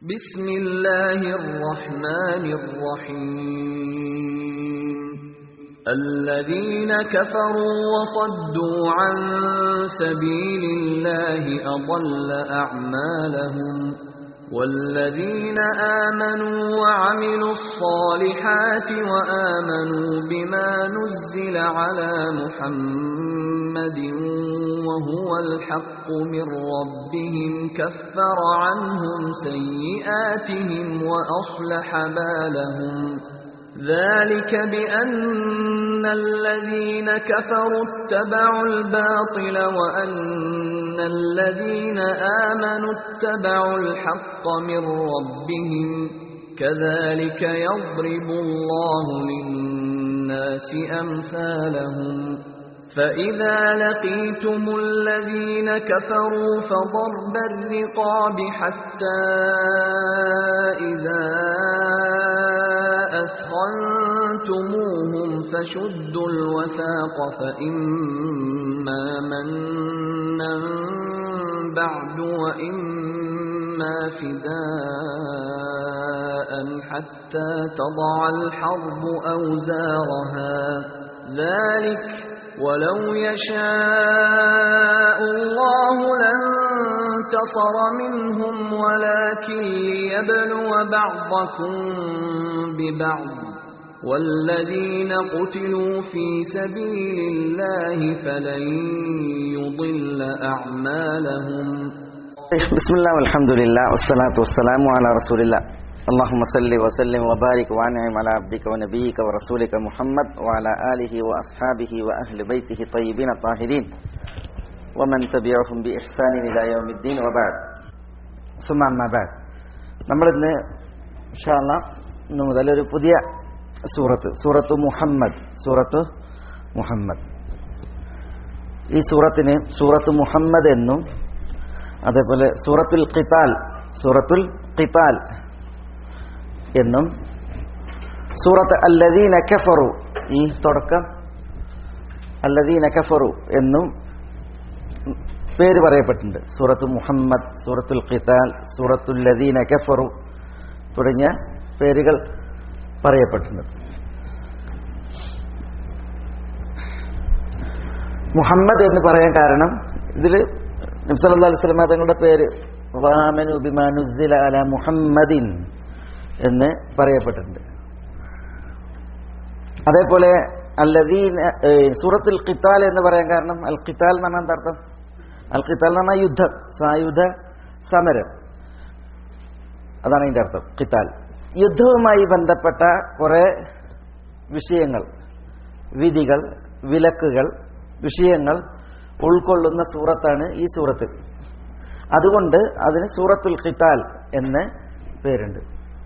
بسم الله الرحمن الرحيم الذين كفروا وصدوا عن سبيل الله أضل أعمالهم والذين آمنوا وعملوا الصالحات وآمنوا بما نزل على محمد وهو الحق من ربهم كفر عنهم سيئاتهم وأصلح بالهم ذلك بأن الذين كفروا اتبعوا الباطل وأن الذين آمنوا اتبعوا الحق من ربهم كذلك يضرب الله للناس أمثالهم فإذا لقيتم الذين كفروا فضرب الرقاب حتى إذا أثخنتموهم فشدوا الوثاق فإما منا بعد وإما فداء حتى تضع الحرب أوزارها ذلك ولو يشاء الله لانتصر منهم ولكن ليبلو بعضكم ببعض والذين قتلوا في سبيل الله فلن يضل أعمالهم بسم الله والحمد لله والصلاة والسلام على رسول الله اللهم صل وسلم وبارك وانعم على عبدك ونبيك ورسولك محمد وعلى آله وأصحابه وأهل بيته الطيبين الطاهرين ومن تبعهم بإحسان إلى يوم الدين وبعد ثم أما بعد നമ്മൾ ഇന്ന് ഇൻഷാല്ല ഇന്ന് മുതൽ ഒരു പുതിയ സൂറത്ത് സൂറത്ത് മുഹമ്മദ് സൂറത്ത് മുഹമ്മദ് ഈ സൂറത്തിന് സൂറത്ത് മുഹമ്മദ് എന്നും അതേപോലെ സൂറത്തുൽ ഖിതാൽ സൂറത്തുൽ ഖിതാൽ എന്നും സൂറത്ത് അല്ലദീന കഫറു ഈ തുടക്കം അല്ലദീന കഫറു എന്നും പേര് പറയപ്പെട്ടിട്ടുണ്ട് സൂറത്ത് മുഹമ്മദ് സൂറത്തുൽ ഖിതാൽ സൂറത്തുൽ ലദീന കഫറു തുടങ്ങിയ പേരുകൾ പറയപ്പെട്ടിട്ടുണ്ട് മുഹമ്മദ് എന്ന് പറയാൻ കാരണം ഇതിൽ നബ്സല്ലാ അലൈഹി സ്വലമ തങ്ങളുടെ പേര് വാമനു ബിമാനുസില അല മുഹമ്മദിൻ എന്ന് പറയപ്പെട്ടിട്ടുണ്ട് അതേപോലെ അല്ലദീൻ സൂറത്തുൽ ഖിത്താൽ എന്ന് പറയാൻ കാരണം അൽ ഖിത്താൽ എന്ന് പറഞ്ഞാൽ എന്താ അർത്ഥം അൽ ഖിത്താൽ എന്ന് പറഞ്ഞാൽ യുദ്ധം സായുധ സമരം അതാണ് അതിൻ്റെ അർത്ഥം ഖിത്താൽ യുദ്ധവുമായി ബന്ധപ്പെട്ട കുറെ വിഷയങ്ങൾ വിധികൾ വിലക്കുകൾ വിഷയങ്ങൾ ഉൾക്കൊള്ളുന്ന സൂറത്താണ് ഈ സൂറത്ത് അതുകൊണ്ട് അതിന് സൂറത്തുൽ ഖിത്താൽ എന്ന് പേരുണ്ട്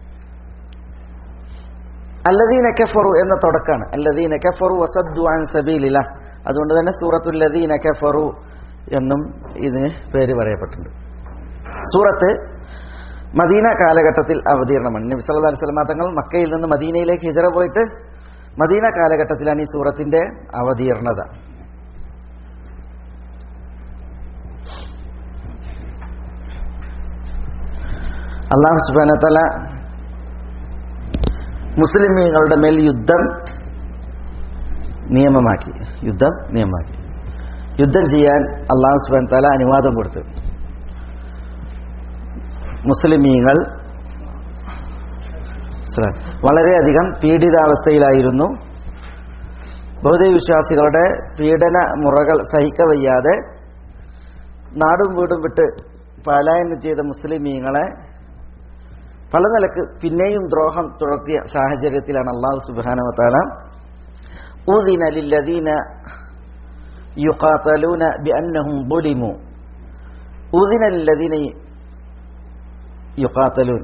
അല്ലദീന കഫറു എന്ന തുടക്കാണ് അല്ലദീന കഫറു വസദ്ദു അൻ സബീലില്ല അതുകൊണ്ട് തന്നെ സൂറത്തുൽ ലദീന കഫറു എന്നും ഇതിന് പേര് പറയപ്പെട്ടിട്ടുണ്ട് സൂറത്ത് മദീന കാലഘട്ടത്തിൽ അവതീർണമാണ് നബി സല്ലല്ലാഹു അലൈഹി വസല്ലം തങ്ങൾ മക്കയിൽ നിന്ന് മദീനയിലേക്ക് ഹിജറ പോയിട്ട് മദീന കാലഘട്ടത്തിലാണ് ഈ സൂറത്തിന്റെ അവതീർണത അള്ളാഹു സുബാനത്തല മുസ്ലിമീങ്ങളുടെ മേൽ യുദ്ധം നിയമമാക്കി യുദ്ധം നിയമമാക്കി യുദ്ധം ചെയ്യാൻ അള്ളാഹു സുബാൻ തല അനുവാദം കൊടുത്തു മുസ്ലിമീങ്ങൾ വളരെയധികം പീഡിതാവസ്ഥയിലായിരുന്നു ബൗദ്ധ വിശ്വാസികളുടെ പീഡന മുറകൾ സഹിക്കവയ്യാതെ നാടും വീടും വിട്ട് പലായനം ചെയ്ത മുസ്ലിമീങ്ങളെ പല നിലക്ക് പിന്നെയും ദ്രോഹം തുടർത്തിയ സാഹചര്യത്തിലാണ് അള്ളാഹു സുബാനവത്താല ഊദിന ലില്ലദീന യുഖാതലൂന ബിഅന്നഹും ബുലിമു ഊദിന ലില്ലദീന യുഖാതലൂൻ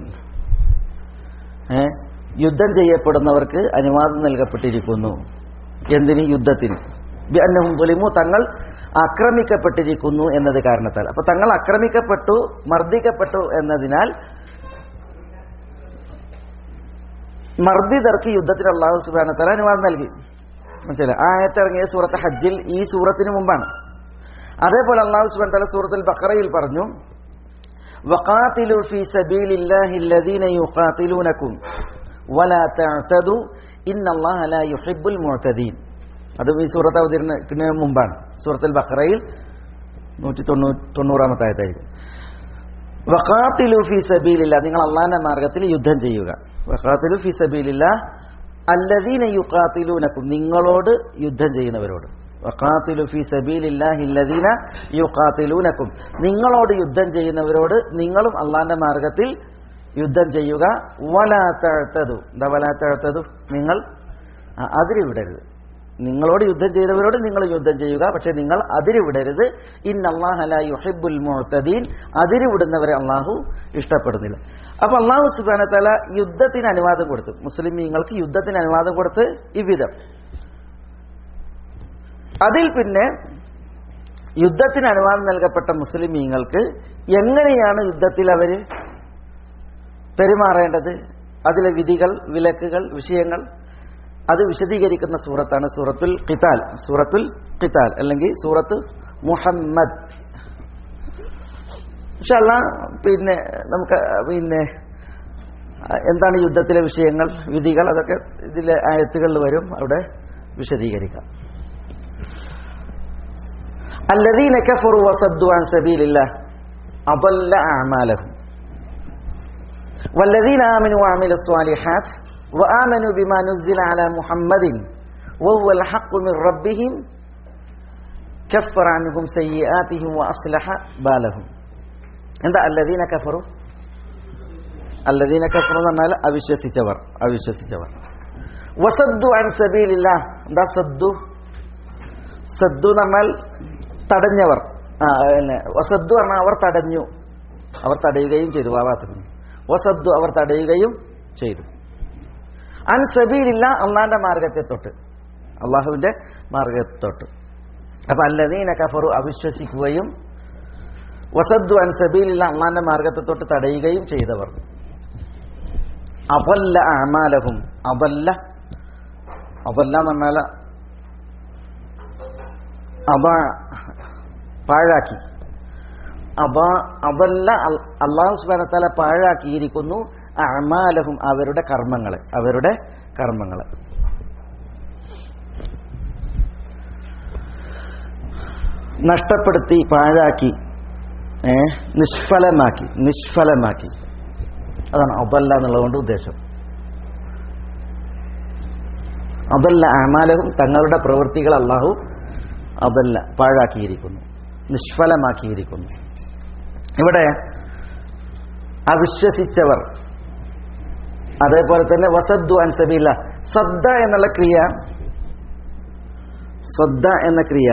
യുദ്ധം ചെയ്യപ്പെടുന്നവർക്ക് അനുവാദം നൽകപ്പെട്ടിരിക്കുന്നു എന്തിന് യുദ്ധത്തിന് ബിഅന്നഹും ബുലിമു തങ്ങൾ ആക്രമിക്കപ്പെട്ടിരിക്കുന്നു എന്നത് കാരണത്താൽ അപ്പൊ തങ്ങൾ ആക്രമിക്കപ്പെട്ടു മർദ്ദിക്കപ്പെട്ടു എന്നതിനാൽ മർദ്ദിതർക്ക് യുദ്ധത്തിന് അള്ളാഹു സുബാനത്തല അനുവാദം നൽകി മനസ്സിലായി ആയത്തിറങ്ങിയ സൂറത്ത് ഹജ്ജിൽ ഈ സൂറത്തിന് മുമ്പാണ് അതേപോലെ അള്ളാഹു സുബാൻ തല സൂറത്തുൽ ബക്കറയിൽ പറഞ്ഞു വഖാതിലു ഫീ സബീലില്ലാഹി അല്ലദീന യുഖാതിലൂനകും വലാ തഅതദു ഇന്നല്ലാഹ ലാ യുഹിബ്ബുൽ മുഅ്തദീൻ അത് ഈ സൂറത്ത് അവതരണത്തിന് മുമ്പാണ് സൂറത്തുൽ ബഖറയിൽ നൂറ്റി തൊണ്ണൂറാമത്തെ ആയത്തായിരിക്കും വഖാത്തിലു ഫി സബീലില്ല നിങ്ങൾ അള്ളാന്റെ മാർഗത്തിൽ യുദ്ധം ചെയ്യുക വഖാത്തിലു ഫി സബീലില്ല അല്ലദീന യുഖാത്തിലൂനക്കും നിങ്ങളോട് യുദ്ധം ചെയ്യുന്നവരോട് വഖാത്തിലു ഫി സബീലില്ലാഹി അല്ലദീന യുഖാത്തിലൂനക്കും നിങ്ങളോട് യുദ്ധം ചെയ്യുന്നവരോട് നിങ്ങളും അള്ളാന്റെ മാർഗത്തിൽ യുദ്ധം ചെയ്യുക വലാ തഴത്തതു എന്താ വലാ തഴത്തതു നിങ്ങൾ ആ, അതിരിവിടരുത് നിങ്ങളോട് യുദ്ധം ചെയ്തവരോട് നിങ്ങൾ യുദ്ധം ചെയ്യുക പക്ഷെ നിങ്ങൾ അതിരിവിടരുത് ഇൻ അള്ളാഹല യുഹിബുൽ മുഅ്തദീൻ അതിരിവിടുന്നവരെ അള്ളാഹു ഇഷ്ടപ്പെടുന്നില്ല അപ്പൊ അള്ളാഹു സുബാന തല യുദ്ധത്തിന് അനുവാദം കൊടുത്തു മുസ്ലിമീങ്ങൾക്ക് യുദ്ധത്തിന് അനുവാദം കൊടുത്ത് ഇவ்விதം അതിൽ പിന്നെ യുദ്ധത്തിന് അനുവാദം നൽകപ്പെട്ട മുസ്ലിമീങ്ങൾക്ക് എങ്ങനെയാണ് യുദ്ധത്തിൽ അവര് പെരുമാറേണ്ടത് അതിലെ വിധികൾ വിലക്കുകൾ വിഷയങ്ങൾ അത് വിശദീകരിക്കുന്ന സൂറത്താണ് സൂറത്തുൽ ഖിതാൽ സൂറത്തുൽ ഖിതാൽ അല്ലെങ്കിൽ സൂറത്ത് മുഹമ്മദ് ഇൻഷാല്ല പിന്നെ നമുക്ക് പിന്നെ എന്താണ് യുദ്ധത്തിലെ വിഷയങ്ങൾ വിധികൾ അതൊക്കെ ഇതിലെ ആയത്തുകളിൽ വരും അവിടെ വിശദീകരിക്കാം الذين كفروا وصدوا عن سبيل الله أضل أعمالهم والذين آمنوا وعملوا الصالحات وآمنوا بما نزل على محمد وهو الحق من ربهم كفر عنهم سيئاتهم وأصلح بالهم عند الذين كفروا الذين كفروا എന്നാൽ അവിശ്വസിച്ചവർ അവിശ്വസിച്ചവർ വസദ്ദു അൻ സബീലില്ല എന്താ സദ്ദു സദ്ദു എന്ന് പറഞ്ഞാൽ തടഞ്ഞവർ ആ പിന്നെ വസദ്ദു പറഞ്ഞാൽ അവർ തടഞ്ഞു അവർ തടയുകയും ചെയ്തു വാവാത്തത് വസദ്ദു അവർ തടയുകയും ചെയ്തു അൻ സബീലില്ല അള്ളാന്റെ മാർഗത്തെ തൊട്ട് അള്ളാഹുവിന്റെ മാർഗത്തെ തൊട്ട് അപ്പൊ അല്ലദീന കഫറു അവിശ്വസിക്കുകയും വസദ്ദു അൻ സബീലില്ല അള്ളാന്റെ മാർഗത്തെ തൊട്ട് തടയുകയും ചെയ്തവർ അബല്ല അമാലഹും അബല്ല അബല്ല എന്ന് പറഞ്ഞാൽ അബ പാഴാക്കി അബ അബല്ല അള്ളാഹു സുബാനത്താല പാഴാക്കിയിരിക്കുന്നു അമാലഹും അവരുടെ കർമ്മങ്ങളെ അവരുടെ കർമ്മങ്ങളെ നഷ്ടപ്പെടുത്തി പാഴാക്കി ഏ നിഷ്ഫലമാക്കി നിഷ്ഫലമാക്കി അതാണ് അബല്ല എന്നുള്ളതുകൊണ്ട് ഉദ്ദേശം അതല്ല അമാലഹും തങ്ങളുടെ പ്രവൃത്തികൾ അള്ളാഹു അതല്ല പാഴാക്കിയിരിക്കുന്നു നിഷ്ഫലമാക്കിയിരിക്കുന്നു ഇവിടെ അവിശ്വസിച്ചവർ അതേപോലെ തന്നെ വസദ്ദു അൻസബില്ല സദ്ദ എന്നുള്ള ക്രിയ ശ്രദ്ധ എന്ന ക്രിയ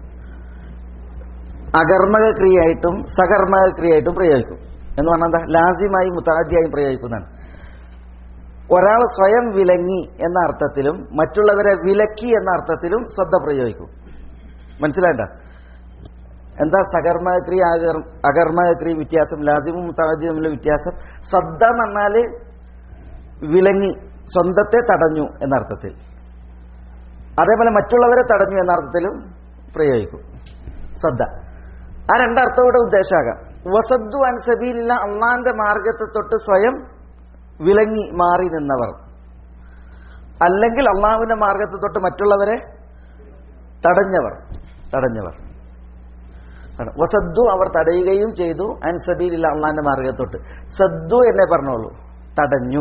അകർമ്മക ക്രിയയായിട്ടും സകർമ്മക ക്രിയയായിട്ടും പ്രയോഗിക്കും എന്ന് പറഞ്ഞാൽ എന്താ ലാസിമായി മുത്താദ്യായും പ്രയോഗിക്കുന്നതാണ് ഒരാൾ സ്വയം വിലങ്ങി എന്ന അർത്ഥത്തിലും മറ്റുള്ളവരെ വിലക്കി എന്ന അർത്ഥത്തിലും ശ്രദ്ധ പ്രയോഗിക്കും മനസ്സിലാണ്ട എന്താ സകർമ്മക്രിയ അകർമ്മക്രിയ വ്യത്യാസം ലാസിമും മുത്താദ്യം തമ്മിലുള്ള വ്യത്യാസം ശ്രദ്ധ എന്ന് പറഞ്ഞാല് വിലങ്ങി സ്വന്തത്തെ തടഞ്ഞു എന്നർത്ഥത്തിൽ അതേപോലെ മറ്റുള്ളവരെ തടഞ്ഞു എന്ന അർത്ഥത്തിലും പ്രയോഗിക്കും ശ്രദ്ധ ആ രണ്ടർത്ഥം ഇവിടെ ഉദ്ദേശമാകാം വസദ്ദു അൻസബീലില്ല അള്ളാന്റെ മാർഗത്തെ തൊട്ട് സ്വയം വിലങ്ങി മാറി നിന്നവർ അല്ലെങ്കിൽ അള്ളാഹുവിന്റെ മാർഗത്തെ തൊട്ട് മറ്റുള്ളവരെ തടഞ്ഞവർ തടഞ്ഞവർ വസദ്ദു അവർ തടയുകയും ചെയ്തു അൻസബീലില്ല അള്ളാന്റെ മാർഗത്തൊട്ട് സദ്ദു എന്നെ പറഞ്ഞോളൂ തടഞ്ഞു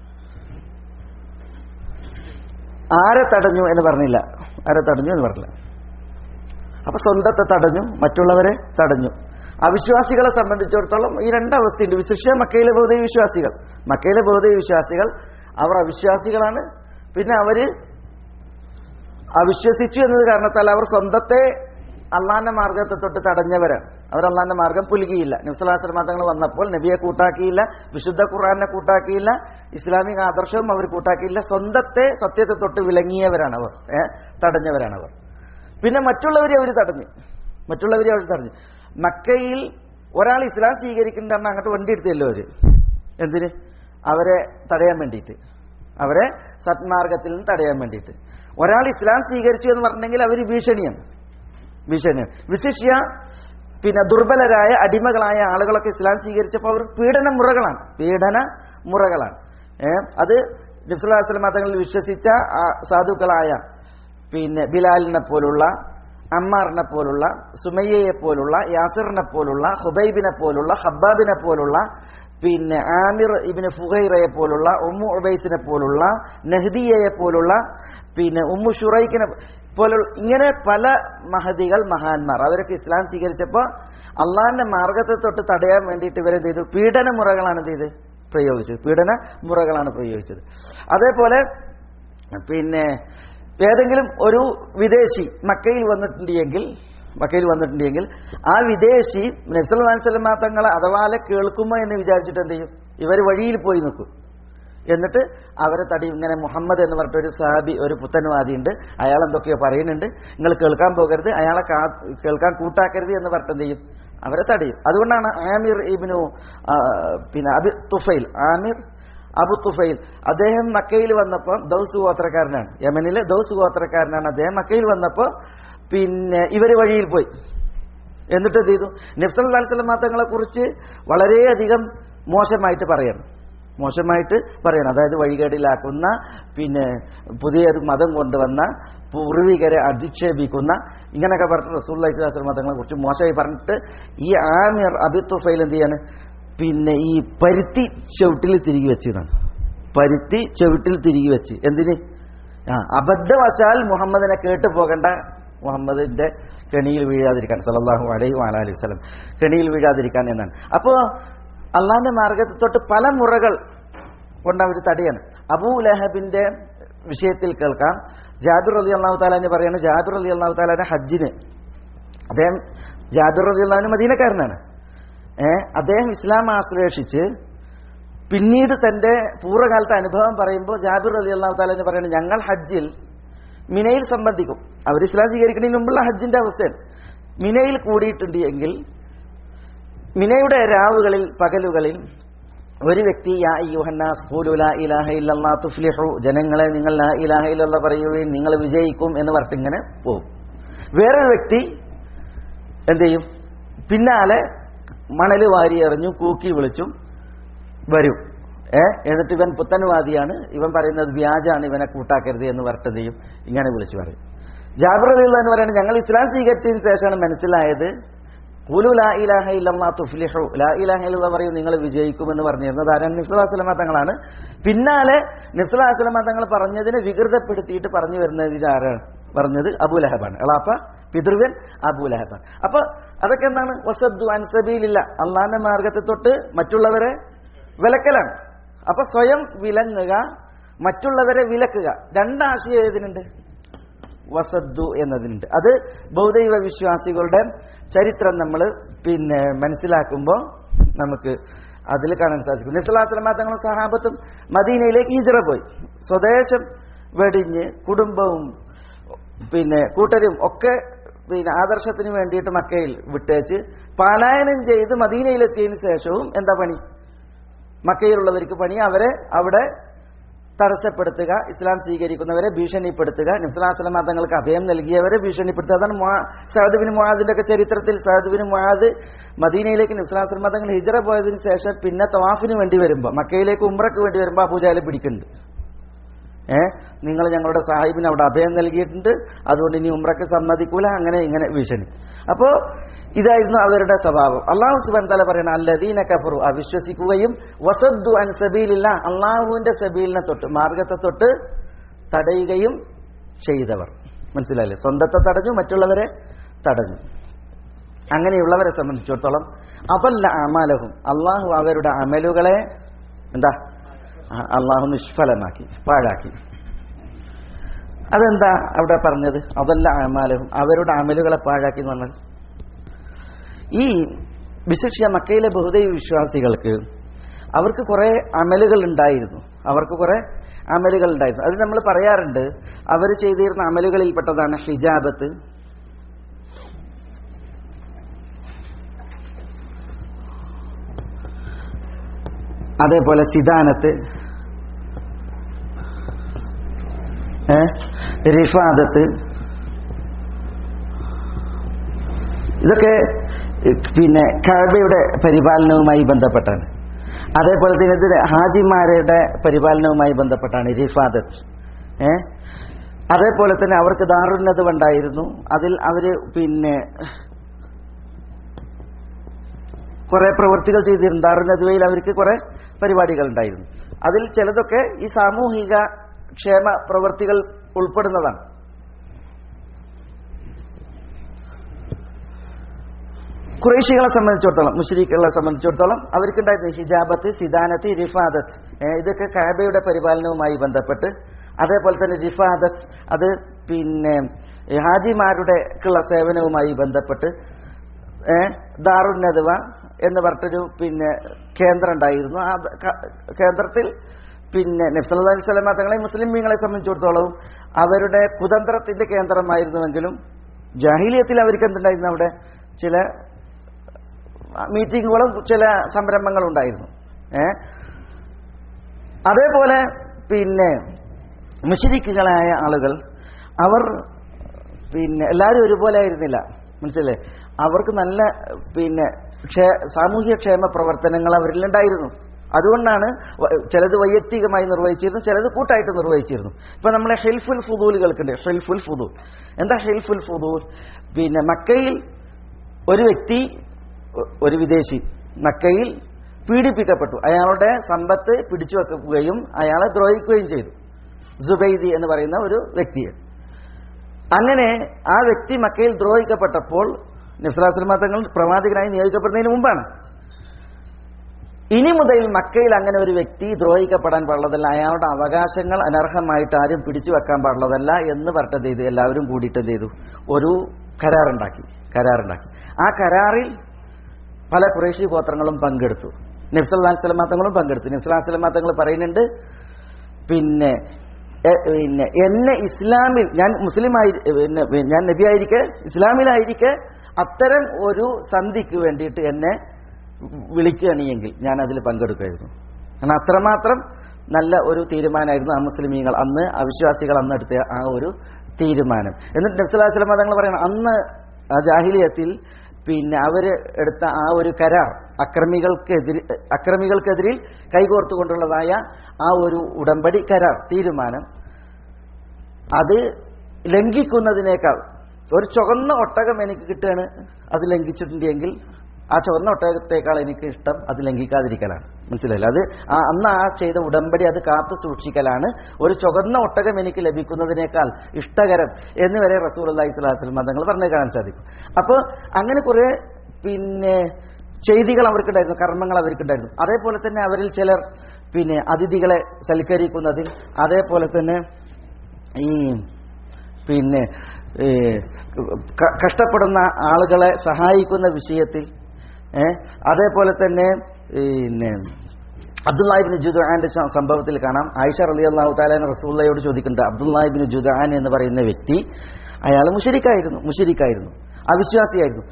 ആരെ തടഞ്ഞു എന്ന് പറഞ്ഞില്ല ആരെ തടഞ്ഞു എന്ന് പറഞ്ഞില്ല അപ്പൊ സ്വന്തത്തെ തടഞ്ഞു മറ്റുള്ളവരെ തടഞ്ഞു അവിശ്വാസികളെ സംബന്ധിച്ചിടത്തോളം ഈ രണ്ടവസ്ഥയുണ്ട് വിശിഷ്യ മക്കയിലെ ബൗദ്ധ വിശ്വാസികൾ മക്കയിലെ ബൗദ്ധ വിശ്വാസികൾ അവർ അവിശ്വാസികളാണ് പിന്നെ അവര് അവിശ്വസിച്ചു എന്നത് കാരണത്താൽ അവർ സ്വന്തത്തെ അള്ളാന്റെ മാർഗത്തെ തൊട്ട് തടഞ്ഞവരാണ് അവർ അള്ളാന്റെ മാർഗം പുലുകിയില്ല നബ്സലാസ്ലം തങ്ങൾ വന്നപ്പോൾ നബിയെ കൂട്ടാക്കിയില്ല വിശുദ്ധ ഖുർആാനെ കൂട്ടാക്കിയില്ല ഇസ്ലാമിക ആദർശവും അവർ കൂട്ടാക്കിയില്ല സ്വന്തത്തെ സത്യത്തെ തൊട്ട് വിലങ്ങിയവരാണ് അവർ ഏഹ് തടഞ്ഞവരാണ് അവർ പിന്നെ മറ്റുള്ളവരെ അവർ തടഞ്ഞു മറ്റുള്ളവരെ അവർ തടഞ്ഞു മക്കയിൽ ഒരാൾ ഇസ്ലാം സ്വീകരിക്കുന്നുണ്ടെന്ന് അങ്ങോട്ട് വണ്ടി എടുത്തല്ലോ അവര് എന്തിന് അവരെ തടയാൻ വേണ്ടിയിട്ട് അവരെ സത്മാർഗത്തിൽ നിന്ന് തടയാൻ വേണ്ടിയിട്ട് ഒരാൾ ഇസ്ലാം സ്വീകരിച്ചു എന്ന് പറഞ്ഞെങ്കിൽ അവർ ഭീഷണിയാണ് ഭീഷണിയാണ് വിശിഷ്യ പിന്നെ ദുർബലരായ അടിമകളായ ആളുകളൊക്കെ ഇസ്ലാം സ്വീകരിച്ചപ്പോൾ അവർ പീഡന മുറകളാണ് പീഡന മുറകളാണ് ഏ അത് നബ്സുല്ലാസ്ലം തങ്ങളിൽ വിശ്വസിച്ച ആ സാധുക്കളായ പിന്നെ ബിലാലിനെ പോലുള്ള അമ്മാറിനെ പോലുള്ള സുമയ്യയെ പോലുള്ള യാസിറിനെ പോലുള്ള ഹുബൈബിനെ പോലുള്ള ഹബ്ബാബിനെ പോലുള്ള പിന്നെ ആമിർ ഇബിന് ഫുഹൈറയെ പോലുള്ള ഉമ്മു ഉബൈസിനെ പോലുള്ള നെഹ്ദിയയെ പോലുള്ള പിന്നെ ഉമ്മു ഷുറൈഖിനെ പോലുള്ള ഇങ്ങനെ പല മഹദികൾ മഹാന്മാർ അവരൊക്കെ ഇസ്ലാം സ്വീകരിച്ചപ്പോൾ അള്ളാഹിന്റെ മാർഗത്തെ തൊട്ട് തടയാൻ വേണ്ടിയിട്ട് ഇവരെന്ത് ചെയ്തു പീഡന മുറകളാണ് എന്ത് ചെയ്ത് പ്രയോഗിച്ചത് പീഡന മുറകളാണ് പ്രയോഗിച്ചത് അതേപോലെ പിന്നെ ഏതെങ്കിലും ഒരു വിദേശി മക്കയിൽ വന്നിട്ടുണ്ടെങ്കിൽ മക്കയിൽ വന്നിട്ടുണ്ടെങ്കിൽ ആ വിദേശി നബ്സല്ലാസ്ലമ തങ്ങളെ അഥവാലെ കേൾക്കുമോ എന്ന് വിചാരിച്ചിട്ട് എന്ത് ചെയ്യും ഇവർ വഴിയിൽ പോയി നിൽക്കും എന്നിട്ട് അവരെ തടി ഇങ്ങനെ മുഹമ്മദ് എന്ന് പറഞ്ഞിട്ട് ഒരു സാബി ഒരു പുത്തൻവാദി ഉണ്ട് അയാൾ എന്തൊക്കെയോ പറയുന്നുണ്ട് നിങ്ങൾ കേൾക്കാൻ പോകരുത് അയാളെ കാ കേൾക്കാൻ കൂട്ടാക്കരുത് എന്ന് പറഞ്ഞിട്ട് എന്ത് ചെയ്യും അവരെ തടയും അതുകൊണ്ടാണ് ആമിർ ഇബിനു ആ, പിന്നെ അബി തുഫൈൽ ആമിർ അബു തുഫൈൽ അദ്ദേഹം മക്കയിൽ വന്നപ്പോൾ ദൗസ് ഗോത്രക്കാരനാണ് യമനിലെ ദൗസ് ഗോത്രക്കാരനാണ് അദ്ദേഹം മക്കയിൽ വന്നപ്പോൾ പിന്നെ ഇവര് വഴിയിൽ പോയി എന്നിട്ട് എന്ത് ചെയ്തു നബ്സൽ അലിസ്ലാം തങ്ങളെ കുറിച്ച് വളരെയധികം മോശമായിട്ട് പറയണം മോശമായിട്ട് പറയണം അതായത് വഴികേടിലാക്കുന്ന പിന്നെ പുതിയൊരു മതം കൊണ്ടുവന്ന പൂർവികരെ അധിക്ഷേപിക്കുന്ന ഇങ്ങനെയൊക്കെ പറഞ്ഞിട്ട് റസൂൽ ഇസ്ലാസ്ലം തങ്ങളെ കുറിച്ച് മോശമായി പറഞ്ഞിട്ട് ഈ ആമിർ അബിത്തുഫൈൽ എന്ത് ചെയ്യാണ് പിന്നെ ഈ പരുത്തി ചവിട്ടിൽ തിരികെ വെച്ചതാണ് പരുത്തി ചവിട്ടിൽ തിരികെ വെച്ച് എന്തിന് ആ അബദ്ധവശാൽ മുഹമ്മദിനെ കേട്ടു പോകേണ്ട മുഹമ്മദിന്റെ കെണിയിൽ വീഴാതിരിക്കാൻ സല്ലല്ലാഹു അലൈഹി വഅലൈഹി വസല്ലം കെണിയിൽ വീഴാതിരിക്കാൻ എന്നാണ് അപ്പോൾ അള്ളാന്റെ മാർഗത്തെ തൊട്ട് പല മുറകൾ കൊണ്ട് അവർ തടയാണ് അബൂ ലഹബിന്റെ വിഷയത്തിൽ കേൾക്കാം ജാബിർ അലി അള്ളാഹു താലാന്ന് പറയാണ് ജാബിർ അലി അള്ളാഹു താലാന്റെ ഹജ്ജിന് അദ്ദേഹം ജാബിർ അലി അള്ളാഹുവിന് മദീനക്കാരനാണ് ഏ അദ്ദേഹം ഇസ്ലാം ആശ്ലേഷിച്ച് പിന്നീട് തന്റെ പൂർവ്വകാലത്തെ അനുഭവം പറയുമ്പോൾ ജാബിർ അലി അള്ളാഹു താലെന്ന് പറയുന്നത് ഞങ്ങൾ ഹജ്ജിൽ മിനയിൽ സംബന്ധിക്കും അവർ ഇസ്ലാം സ്വീകരിക്കുന്നതിന് മുമ്പുള്ള ഹജ്ജിന്റെ അവസ്ഥയാണ് മിനയിൽ കൂടിയിട്ടുണ്ട് എങ്കിൽ മിനയുടെ രാവുകളിൽ പകലുകളിൽ ഒരു വ്യക്തി യാ യുഹന്നാസ് ഖൂലു ലാ ഇലാഹ ഇല്ലല്ലാ തുഫ്ലിഹു ജനങ്ങളെ നിങ്ങൾ ലാ ഇലാഹ ഇല്ലല്ലാ പറയുകയും നിങ്ങൾ വിജയിക്കും എന്ന് പറഞ്ഞിട്ട് ഇങ്ങനെ പോകും വേറൊരു വ്യക്തി എന്ത് ചെയ്യും പിന്നാലെ മണല് വാരി എറിഞ്ഞു കൂക്കി വിളിച്ചും വരും ഏ എന്നിട്ട് ഇവൻ പുത്തൻവാദിയാണ് ഇവൻ പറയുന്നത് വ്യാജാണ് ഇവനെ കൂട്ടാക്കരുത് എന്ന് പറഞ്ഞിട്ട് എന്ത് ചെയ്യും ഇങ്ങനെ വിളിച്ചു പറയും ജാബിർ അലി എന്ന് പറയുന്നത് ഞങ്ങൾ ഇസ്ലാം സ്വീകരിച്ചതിന് ശേഷമാണ് മനസ്സിലായത് കുലു ലാ ഇലാഹ ഇല്ലല്ലാ തുഫ്ലിഹു ലാ ഇലാഹ ഇല്ലല്ലാ പറയും നിങ്ങൾ വിജയിക്കുമെന്ന് പറഞ്ഞിരുന്നത് ആരാണ് നിഫ്സലാസ്ലമ തങ്ങളാണ് പിന്നാലെ നിഫ്സലാസ്ലമ തങ്ങൾ പറഞ്ഞതിനെ വികൃതപ്പെടുത്തിയിട്ട് പറഞ്ഞു വരുന്നത് ആരാണ് പറഞ്ഞത് അബൂലഹബാണ് എളാപ്പ പിതൃവൻ അബൂലഹബാണ് അപ്പൊ അതൊക്കെ എന്താണ് വസദ്ദു അൻസബീലില്ല അള്ളാന്റെ മാർഗത്തെ തൊട്ട് മറ്റുള്ളവരെ വിലക്കലാണ് അപ്പൊ സ്വയം വിലങ്ങുക മറ്റുള്ളവരെ വിലക്കുക രണ്ടാശയം ഏതിനുണ്ട് വസദ്ദു എന്നതിനുണ്ട് അത് ബൗദ്ധൈവ വിശ്വാസികളുടെ ചരിത്രം നമ്മൾ പിന്നെ മനസ്സിലാക്കുമ്പോൾ നമുക്ക് അതിൽ കാണാൻ സാധിക്കും നിസ്ലാസ്ലമ തങ്ങളും സഹാബത്തും മദീനയിലേക്ക് ഹിജറ പോയി സ്വദേശം വെടിഞ്ഞ് കുടുംബവും പിന്നെ കൂട്ടരും ഒക്കെ പിന്നെ ആദർശത്തിന് വേണ്ടിയിട്ട് മക്കയിൽ വിട്ടേച്ച് പലായനം ചെയ്ത് മദീനയിലെത്തിയതിനു ശേഷവും എന്താ പണി മക്കയിലുള്ളവർക്ക് പണി അവരെ അവിടെ തടസ്സപ്പെടുത്തുക ഇസ്ലാം സ്വീകരിക്കുന്നവരെ ഭീഷണിപ്പെടുത്തുക നിസ്ലാസ്ലമ തങ്ങൾക്ക് അഭയം നൽകിയവരെ ഭീഷണിപ്പെടുത്തുക അതാണ് സഹദുബിൻ മുഹാദിന്റെ ഒക്കെ ചരിത്രത്തിൽ സഹദുബിൻ മുഹാദ് മദീനയിലേക്ക് നിസ്ലാസ്ലമ തങ്ങൾ ഹിജറ പോയതിനു ശേഷം പിന്നെ തവാഫിന് വേണ്ടി വരുമ്പോൾ മക്കയിലേക്ക് ഉംറയ്ക്ക് വേണ്ടി വരുമ്പോൾ അബൂജാലെ പിടിക്കുന്നുണ്ട് ഏ നിങ്ങൾ ഞങ്ങളുടെ സാഹിബിന് അവിടെ അഭയം നൽകിയിട്ടുണ്ട് അതുകൊണ്ട് ഇനി ഉമ്രക്ക് സമ്മതിക്കൂല അങ്ങനെ ഇങ്ങനെ ഭീഷണി അപ്പോ ഇതായിരുന്നു അവരുടെ സ്വഭാവം അള്ളാഹു സുബാൻ തല പറയണ അല്ലദീന കഫറു അവിശ്വസിക്കുകയും വസദ്ദു അൻ സബീലില്ല അള്ളാഹുവിന്റെ സബീലിനെ തൊട്ട് മാർഗത്തെ തൊട്ട് തടയുകയും ചെയ്തവർ മനസ്സിലായില്ലേ സ്വന്തത്തെ തടഞ്ഞു മറ്റുള്ളവരെ തടഞ്ഞു അങ്ങനെയുള്ളവരെ സംബന്ധിച്ചിടത്തോളം അതല്ല അമാലഹും അള്ളാഹു അവരുടെ അമലുകളെ എന്താ അള്ളാഹു നിഷ്ഫലമാക്കി പാഴാക്കി അതെന്താ അവിടെ പറഞ്ഞത് അതല്ല അമാലഹും അവരുടെ അമലുകളെ പാഴാക്കി എന്ന് പറഞ്ഞാൽ ഈ വിശിഷ്യ മക്കയിലെ ബഹുദൈവ വിശ്വാസികൾക്ക് അവർക്ക് കുറെ അമലുകൾ ഉണ്ടായിരുന്നു അവർക്ക് കുറെ അമലുകൾ ഉണ്ടായിരുന്നു അത് നമ്മൾ പറയാറുണ്ട് അവർ ചെയ്തിരുന്ന അമലുകളിൽപ്പെട്ടതാണ് ഹിജാബത്ത് അതേപോലെ സിദാനത്ത് റിഫാദത്ത് ഇതൊക്കെ പിന്നെ കഅബയുടെ പരിപാലനവുമായി ബന്ധപ്പെട്ടാണ് അതേപോലെ തന്നെ ഇത് ഹാജിമാരുടെ പരിപാലനവുമായി ബന്ധപ്പെട്ടാണ് റിഫാദത്ത് ഏ അതേപോലെ തന്നെ അവർക്ക് ദാറുന്നതും ഉണ്ടായിരുന്നു അതിൽ അവര് പിന്നെ കുറെ പ്രവൃത്തികൾ ചെയ്തിരുന്നു ദാറുന്നതുവയിൽ അവർക്ക് കുറെ പരിപാടികൾ ഉണ്ടായിരുന്നു അതിൽ ചിലതൊക്കെ ഈ സാമൂഹിക ക്ഷേമ പ്രവൃത്തികൾ ഉൾപ്പെടുന്നതാണ് കുറേശികളെ സംബന്ധിച്ചിടത്തോളം മുഷരീഖുകളെ സംബന്ധിച്ചിടത്തോളം അവർക്കുണ്ടായിരുന്നു ഹിജാബത്ത് സിദാനത്ത് റിഫാദത്ത് ഏ, ഇതൊക്കെ കാബയുടെ പരിപാലനവുമായി ബന്ധപ്പെട്ട് അതേപോലെ തന്നെ റിഫാദത്ത് അത് പിന്നെ ഈ ഹാജിമാരുടെക്കുള്ള സേവനവുമായി ബന്ധപ്പെട്ട് ഏ, ദാറുന്നതുവ എന്ന് പറഞ്ഞിട്ടൊരു പിന്നെ കേന്ദ്രം ഉണ്ടായിരുന്നു ആ ദ- ക- കേന്ദ്രത്തിൽ പിന്നെ നബ്സല്ലാ അലൈഹി സ്വലമ തങ്ങളെ മുസ്ലിമീങ്ങളെ സംബന്ധിച്ചിടത്തോളം അവരുടെ കുതന്ത്രത്തിന്റെ കേന്ദ്രമായിരുന്നുവെങ്കിലും ജാഹിലിയത്തിൽ അവർക്ക് എന്തുണ്ടായിരുന്നു അവിടെ ചില മീറ്റിങ്ങുകളും ചില സംരംഭങ്ങളും ഉണ്ടായിരുന്നു ഏ അതേപോലെ പിന്നെ മുഷരിക്കുകളായ ആളുകൾ അവർ പിന്നെ എല്ലാവരും ഒരുപോലെ ആയിരുന്നില്ല മനസ്സിലേ അവർക്ക് നല്ല പിന്നെ ക്ഷേ സാമൂഹ്യ ക്ഷേമ പ്രവർത്തനങ്ങൾ അവരിലുണ്ടായിരുന്നു അതുകൊണ്ടാണ് വ- ചിലത് വൈയക്തികമായി നിർവഹിച്ചിരുന്നു ചിലത് കൂട്ടായിട്ട് നിർവഹിച്ചിരുന്നു ഇപ്പൊ നമ്മളെ ഹെൽഫുൽ ഫുദൂലുകൾക്കുണ്ട് ഹെൽഫുൽ ഫുദൂൽ എന്താ ഹെൽഫുൽ ഫുദൂൽ പിന്നെ മക്കയിൽ ഒരു വ്യക്തി ഒ- ഒരു വിദേശി മക്കയിൽ പീഡിപ്പിക്കപ്പെട്ടു അയാളുടെ സമ്പത്ത് പിടിച്ചു വെക്കുകയും അയാളെ ദ്രോഹിക്കുകയും ചെയ്തു സുബൈദി എന്ന് പറയുന്ന ഒരു വ്യക്തിയെ അങ്ങനെ ആ വ്യക്തി മക്കയിൽ ദ്രോഹിക്കപ്പെട്ടപ്പോൾ നസ്ലാസ്ലമ തങ്ങൾ പ്രവാചകനായി നിയോഗിക്കപ്പെടുന്നതിന് മുമ്പാണ് ഇനി മുതൽ മക്കയിൽ അങ്ങനെ ഒരു വ്യക്തി ദ്രോഹിക്കപ്പെടാൻ പാടുള്ളതല്ല അയാളുടെ അവകാശങ്ങൾ അനർഹമായിട്ട് ആരും പിടിച്ചു വെക്കാൻ പാടുള്ളതല്ല എന്ന് പറഞ്ഞത് ചെയ്തു എല്ലാവരും കൂടിയിട്ട് എന്ത് ചെയ്തു ഒരു കരാറുണ്ടാക്കി കരാറുണ്ടാക്കി ആ കരാറിൽ പല കുറേശി ഗോത്രങ്ങളും പങ്കെടുത്തു നബ്സല്ലാ സ്വലമാ തങ്ങളും പങ്കെടുത്തു നബ്സല്ലാ സ്വലമാ തങ്ങൾ പറയുന്നുണ്ട് പിന്നെ എ- പിന്നെ എന്നെ ഇസ്ലാമിൽ ഞാൻ മുസ്ലിമായി പിന്നെ ഞാൻ നബിയായിരിക്കെ ഇസ്ലാമിലായിരിക്കെ അത്തരം ഒരു സന്ധിക്ക് വേണ്ടിയിട്ട് എന്നെ വിളിക്കുകയാണെങ്കിൽ ഞാൻ അതിൽ പങ്കെടുക്കുമായിരുന്നു കാരണം അത്രമാത്രം നല്ല ഒരു തീരുമാനമായിരുന്നു ആ മുസ്ലിമീങ്ങൾ അന്ന് അവിശ്വാസികൾ അന്ന് എടുത്ത ആ ഒരു തീരുമാനം എന്നിട്ട് നബ്സലാസ്ലം തങ്ങൾ പറയണം അന്ന് ആ ജാഹിലിയത്തിൽ പിന്നെ അവര് എടുത്ത ആ ഒരു കരാർ അക്രമികൾക്കെതിരെ അക്രമികൾക്കെതിരിൽ കൈകോർത്തുകൊണ്ടുള്ളതായ ആ ഒരു ഉടമ്പടി കരാർ തീരുമാനം അത് ലംഘിക്കുന്നതിനേക്കാൾ ഒരു ചുവന്ന ഒട്ടകം എനിക്ക് കിട്ടുകയാണ് അത് ലംഘിച്ചിട്ടുണ്ടെങ്കിൽ ആ ചുവന്ന ഒട്ടകത്തേക്കാൾ എനിക്ക് ഇഷ്ടം അത് ലംഘിക്കാതിരിക്കലാണ് മനസ്സിലായില്ല അത് ആ അന്ന് ആ ചെയ്ത ഉടമ്പടി അത് കാത്തു സൂക്ഷിക്കലാണ് ഒരു ചുവന്ന ഒട്ടകം എനിക്ക് ലഭിക്കുന്നതിനേക്കാൾ ഇഷ്ടകരം എന്ന് വരെ റസൂൽ അള്ളഹി സ്വലാസ്ലം മതങ്ങൾ പറഞ്ഞു കാണാൻ സാധിക്കും അപ്പോൾ അങ്ങനെ കുറെ പിന്നെ ചെയ്തികൾ അവർക്കുണ്ടായിരുന്നു കർമ്മങ്ങൾ അവർക്കുണ്ടായിരുന്നു അതേപോലെ തന്നെ അവരിൽ ചിലർ പിന്നെ അതിഥികളെ സൽക്കരിക്കുന്നതിൽ അതേപോലെ തന്നെ ഈ പിന്നെ ഈ ക- കഷ്ടപ്പെടുന്ന ആളുകളെ സഹായിക്കുന്ന വിഷയത്തിൽ ഏ, അതേപോലെ തന്നെ പിന്നെ അബ്ദുല്ലാഹിബിന് ജുദാന്റെ സംഭവത്തിൽ കാണാം ആയിഷ റലി അള്ളാഹു താലാൻ റസൂള്ളയോട് ചോദിക്കുന്നുണ്ട് അബ്ദുല്ലാഹിബിന് ജുദാൻ എന്ന് പറയുന്ന വ്യക്തി അയാൾ മുഷരിക്കായിരുന്നു മുഷരിക്കായിരുന്നു അവിശ്വാസിയായിരുന്നു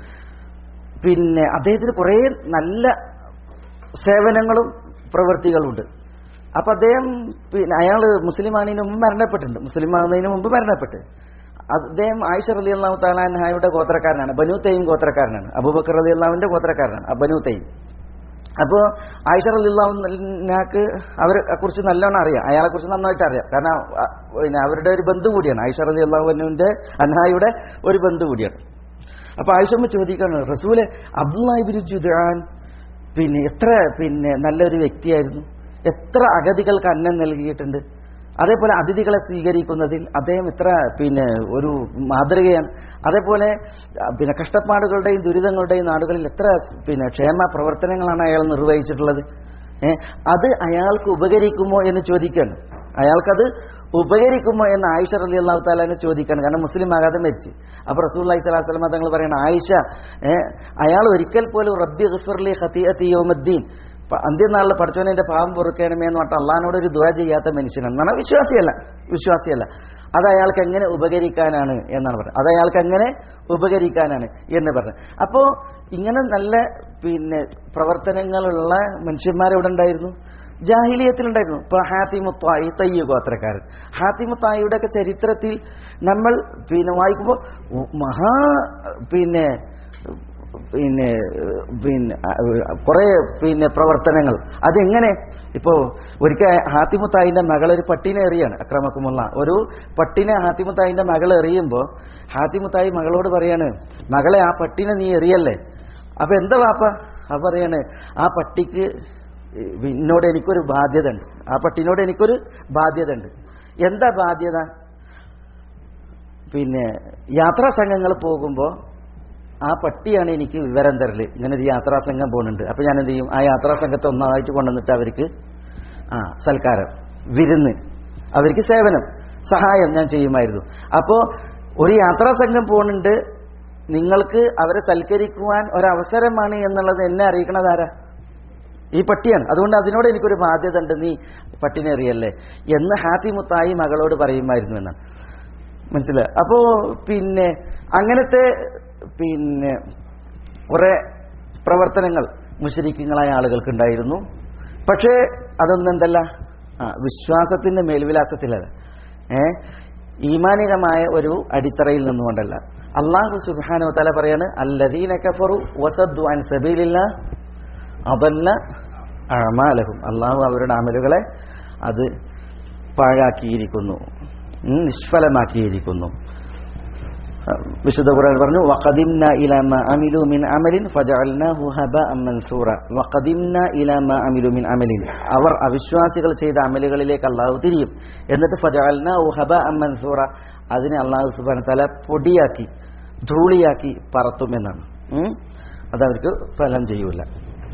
പിന്നെ അദ്ദേഹത്തിന് കുറേ നല്ല സേവനങ്ങളും പ്രവൃത്തികളുണ്ട് അപ്പൊ അദ്ദേഹം പിന്നെ അയാൾ മുസ്ലിം ആണതിന് മുമ്പ് മരണപ്പെട്ടിട്ടുണ്ട് മുസ്ലിം ആകുന്നതിന് മുമ്പ് മരണപ്പെട്ട് അദ്ദേഹം ആയിഷ റലി അള്ളാഹു താലാൻഹായുടെ ഗോത്രക്കാരനാണ് ബനു തയ്യും ഗോത്രക്കാരനാണ് അബൂബക്കർ റലി അള്ളാഹുവിന്റെ ഗോത്രക്കാരനാണ് ആ ബനു തയ്യും അപ്പോ ആയിഷ റലിള്ളാഹുനാക്ക് അവരെ കുറിച്ച് നല്ലോണം അറിയാം അയാളെ കുറിച്ച് നന്നായിട്ട് അറിയാം കാരണം അ, പിന്നെ അവരുടെ ഒരു ബന്ധു കൂടിയാണ് ആയിഷ റലി അള്ളാഹുവിന്റെ അൻഹായുടെ ഒരു ബന്ധു കൂടിയാണ് അപ്പൊ ആയിഷമ്മ ചോദിക്കാണ് റസൂലെ അബ്ദുല്ലാഹിബിൻ ജുദാൻ പിന്നെ എത്ര പിന്നെ നല്ലൊരു വ്യക്തിയായിരുന്നു എത്ര അഗതികൾക്ക് അന്നം നൽകിയിട്ടുണ്ട് അതേപോലെ അതിഥികളെ സ്വീകരിക്കുന്നതിൽ അദ്ദേഹം ഇത്ര പിന്നെ ഒരു മാതൃകയാണ് അതേപോലെ ആ, പിന്നെ കഷ്ടപ്പാടുകളുടെയും ദുരിതങ്ങളുടെയും നാടുകളിൽ എത്ര പിന്നെ ക്ഷേമ പ്രവർത്തനങ്ങളാണ് അയാൾ നിർവഹിച്ചിട്ടുള്ളത് ഏ, അത് അയാൾക്ക് ഉപകരിക്കുമോ എന്ന് ചോദിക്കാണ് അയാൾക്കത് ഉപകരിക്കുമോ എന്ന് ആയിഷ റലി അള്ളാഹു താലാനെ ചോദിക്കാണ് കാരണം മുസ്ലിം ആകാതെ മരിച്ചു അപ്പൊ റസൂൽ അലൈഹി സ്വലാഹു വസ്ലമ തങ്ങൾ പറയണം ആയിഷ ഏ, അയാൾ ഒരിക്കൽ പോലും റബ്ബി ഗഫർലി ഖത്തിയത്തി യൗമദ്ദീൻ പ- അന്ത്യനാളിൽ പഠിച്ചവനെ എന്റെ പാവം പൊറുക്കണമേ എന്ന് പറഞ്ഞിട്ട് അള്ളഹാനോട് ഒരു ദുആ ചെയ്യാത്ത മനുഷ്യനാണ് എന്നാണ് വിശ്വാസിയല്ല വിശ്വാസിയല്ല അത് അയാൾക്ക് എങ്ങനെ ഉപകരിക്കാനാണ് എന്നാണ് പറഞ്ഞത് അത് അയാൾക്ക് എങ്ങനെ ഉപകരിക്കാനാണ് എന്ന് പറഞ്ഞു അപ്പോ ഇങ്ങനെ നല്ല പിന്നെ പ്രവർത്തനങ്ങളുള്ള മനുഷ്യന്മാരെവിടെ ഉണ്ടായിരുന്നു ജാഹിലിയത്തിലുണ്ടായിരുന്നു ഇപ്പൊ ഹാത്തിമുത്തായി തയ്യ ഗോത്രക്കാരൻ ഹാത്തിമുത്തായിയുടെ ഒക്കെ ചരിത്രത്തിൽ നമ്മൾ പിന്നെ വായിക്കുമ്പോൾ മഹാ പിന്നെ പിന്നെ ഏഹ്, പിന്നെ കുറെ പിന്നെ പ്രവർത്തനങ്ങൾ അതെങ്ങനെ ഇപ്പോ ഒരിക്കൽ ഹാത്തിമുത്തായിന്റെ മകൾ ഒരു പട്ടിനെ എറിയാണ് അക്രമക്കുമുള്ള ഒരു പട്ടിനെ ഹാത്തിമുത്തായിന്റെ മകൾ എറിയുമ്പോൾ ഹാത്തിമുത്തായി മകളോട് പറയാണ് മകളെ ആ പട്ടിനെ നീ എറിയല്ലേ അപ്പൊ എന്താ വാപ്പ അപ്പൊ പറയാണ് ആ പട്ടിക്ക് എന്നോട് എനിക്കൊരു ബാധ്യത ഉണ്ട് ആ പട്ടിനോട് എനിക്കൊരു ബാധ്യത ഉണ്ട് എന്താ ബാധ്യത പിന്നെ യാത്രാ സംഘങ്ങൾ പോകുമ്പോൾ ആ പട്ടിയാണ് എനിക്ക് വിവരം തരല് ഇങ്ങനെ ഒരു യാത്രാ സംഘം പോകുന്നുണ്ട് അപ്പൊ ഞാൻ എന്ത് ചെയ്യും ആ യാത്രാ സംഘത്തെ ഒന്നായിട്ട് കൊണ്ടുവന്നിട്ട് അവർക്ക് ആ സൽക്കാരം വിരുന്ന് അവർക്ക് സേവനം സഹായം ഞാൻ ചെയ്യുമായിരുന്നു അപ്പോ ഒരു യാത്രാ സംഘം പോകുന്നുണ്ട് നിങ്ങൾക്ക് അവരെ സൽക്കരിക്കുവാൻ ഒരവസരമാണ് എന്നുള്ളത് എന്നെ അറിയിക്കണത് ആരാ ഈ പട്ടിയാണ് അതുകൊണ്ട് അതിനോട് എനിക്കൊരു ബാധ്യത ഉണ്ട് നീ പട്ടിനെ അറിയല്ലേ എന്ന് ഹാത്തിമുത്തായി മകളോട് പറയുമായിരുന്നു എന്നാണ് മനസ്സിലായി അപ്പോ പിന്നെ അങ്ങനത്തെ പിന്നെ കുറെ പ്രവർത്തനങ്ങൾ മുഷരിക്കങ്ങളായ ആളുകൾക്കുണ്ടായിരുന്നു പക്ഷേ അതൊന്നും എന്തല്ല ആ വിശ്വാസത്തിന്റെ മേൽവിലാസത്തിലല്ല ഏ ഈമാനികമായ ഒരു അടിത്തറയിൽ നിന്നുകൊണ്ടല്ല അള്ളാഹു സുബാനു തല പറയാണ് അല്ലദീന കഫറു വസദ്ദു അൻ സബീലില്ല അതല്ല അമാലഹും അള്ളാഹു അവരുടെ അമലുകളെ അത് പാഴാക്കിയിരിക്കുന്നു ഉം, നിഷ്ഫലമാക്കിയിരിക്കുന്നു വിശുദ്ധ ഖുർആൻ പറഞ്ഞു വഖദിംന ഇലാ മാ അമിലു മിൻ അമലിൻ ഫജഅൽനാഹു ഹബഅൻ മൻസൂറ വഖദിംന ഇലാ മാ അമിലു മിൻ അമലിൻ അവർ അവിശ്വാസികൾ ചെയ്ത അമലുകളിലേക്ക് അള്ളാഹു തിരിയും എന്നിട്ട് ഫജഅൽനാഹു ഹബഅൻ മൻസൂറ അതിനെ അള്ളാഹു സുബ്ഹാനഹു തആല പൊടിയാക്കി ധൂളിയാക്കി പറത്തും എന്നാണ് ഉം? അതവർക്ക് ഫലം ചെയ്യൂല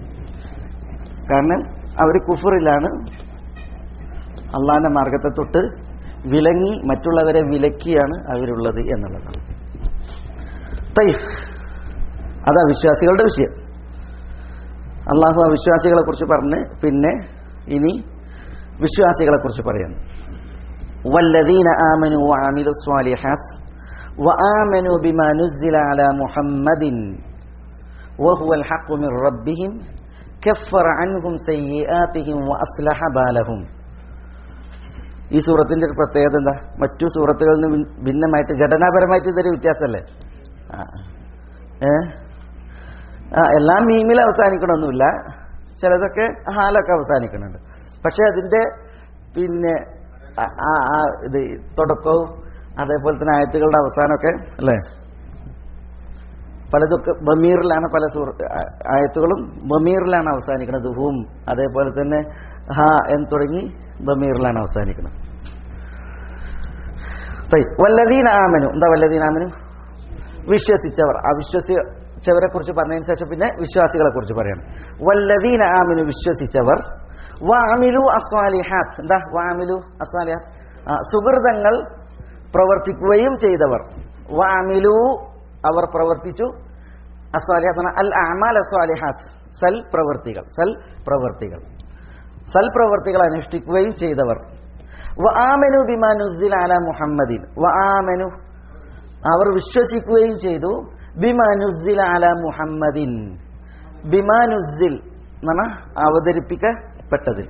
കാരണം അവർ കുഫറിലാണ് അള്ളാഹിന്റെ മാർഗത്തെ തൊട്ട് വിലങ്ങി മറ്റുള്ളവരെ വിലക്കിയാണ് അവരുള്ളത് എന്നുള്ളതാണ് തയ്യ് അതാ വിശ്വാസികളുടെ വിഷയം അള്ളാഹു ആ വിശ്വാസികളെ കുറിച്ച് പറഞ്ഞ് പിന്നെ ഇനി വിശ്വാസികളെ കുറിച്ച് പറയണം والذين آمنوا وعملوا الصالحات وآمنوا بما نزل على محمد وهو الحق من ربهم كفر عنهم سيئاتهم وأصلح بالهم ഈ സൂറത്തിന്റെ ഒരു പ്രത്യേകത എന്താ മറ്റു സൂറത്തുകളിൽ നിന്ന് ഭിന്ന- ഭിന്നമായിട്ട് ഘടനാപരമായിട്ട് ഇതൊരു വ്യത്യാസമല്ലേ ആ. ഏ ആ എല്ലാം മീമിൽ അവസാനിക്കണമൊന്നുമില്ല ചിലതൊക്കെ ഹാലൊക്കെ അവസാനിക്കുന്നുണ്ട് പക്ഷെ അതിന്റെ പിന്നെ ആ- ആ ആ ഇത് തുടക്കവും അതേപോലെ തന്നെ ആയത്തുകളുടെ അവസാനമൊക്കെ അല്ലേ പലതൊക്കെ ബമീറിലാണ് പല സൂറ ആ- ആയത്തുകളും ബമീറിലാണ് അവസാനിക്കുന്നത് ഹും അതേപോലെ തന്നെ ഹ എന്ന് തുടങ്ങി ബമീറിലാണ് അവസാനിക്കുന്നത് طيب. വല്ലദീന ആമനു എന്താ വല്ലദീന ആമനു വിശ്വസിച്ചവർ അവിശ്വസിച്ചവരെ കുറിച്ച് പറഞ്ഞതിന് ശേഷം പിന്നെ വിശ്വാസികളെ കുറിച്ച് പറയണം വല്ലദീന ആമിനു വിശ്വസിച്ചവർ വാമിലു അസ്വാലിഹാത്ത് എന്താ വാമിലു അസ്വാലിഹാത്ത് ആ, സുഹൃതങ്ങൾ പ്രവർത്തിക്കുകയും ചെയ്തവർ വാമിലു അവർ പ്രവർത്തിച്ചു അസ്വാലിഹാത്ത് എന്ന് പറഞ്ഞാൽ അൽ അമാൽ അസ്വാലിഹാത്ത് സൽ പ്രവർത്തികൾ സൽ പ്രവർത്തികൾ സൽ പ്രവർത്തികൾ അനുഷ്ഠിക്കുകയും ചെയ്തവർ വആമനു ബിമാ നുസ്സില അല മുഹമ്മദിൻ വആമനു അവർ വിശ്വസിക്കുകയും ചെയ്തു ബിമാ നുസ്സില അല മുഹമ്മദിൻ ബിമാ നുസ്സിൽ എന്നാണ് അവതരിപ്പിക്കപ്പെട്ടതിൽ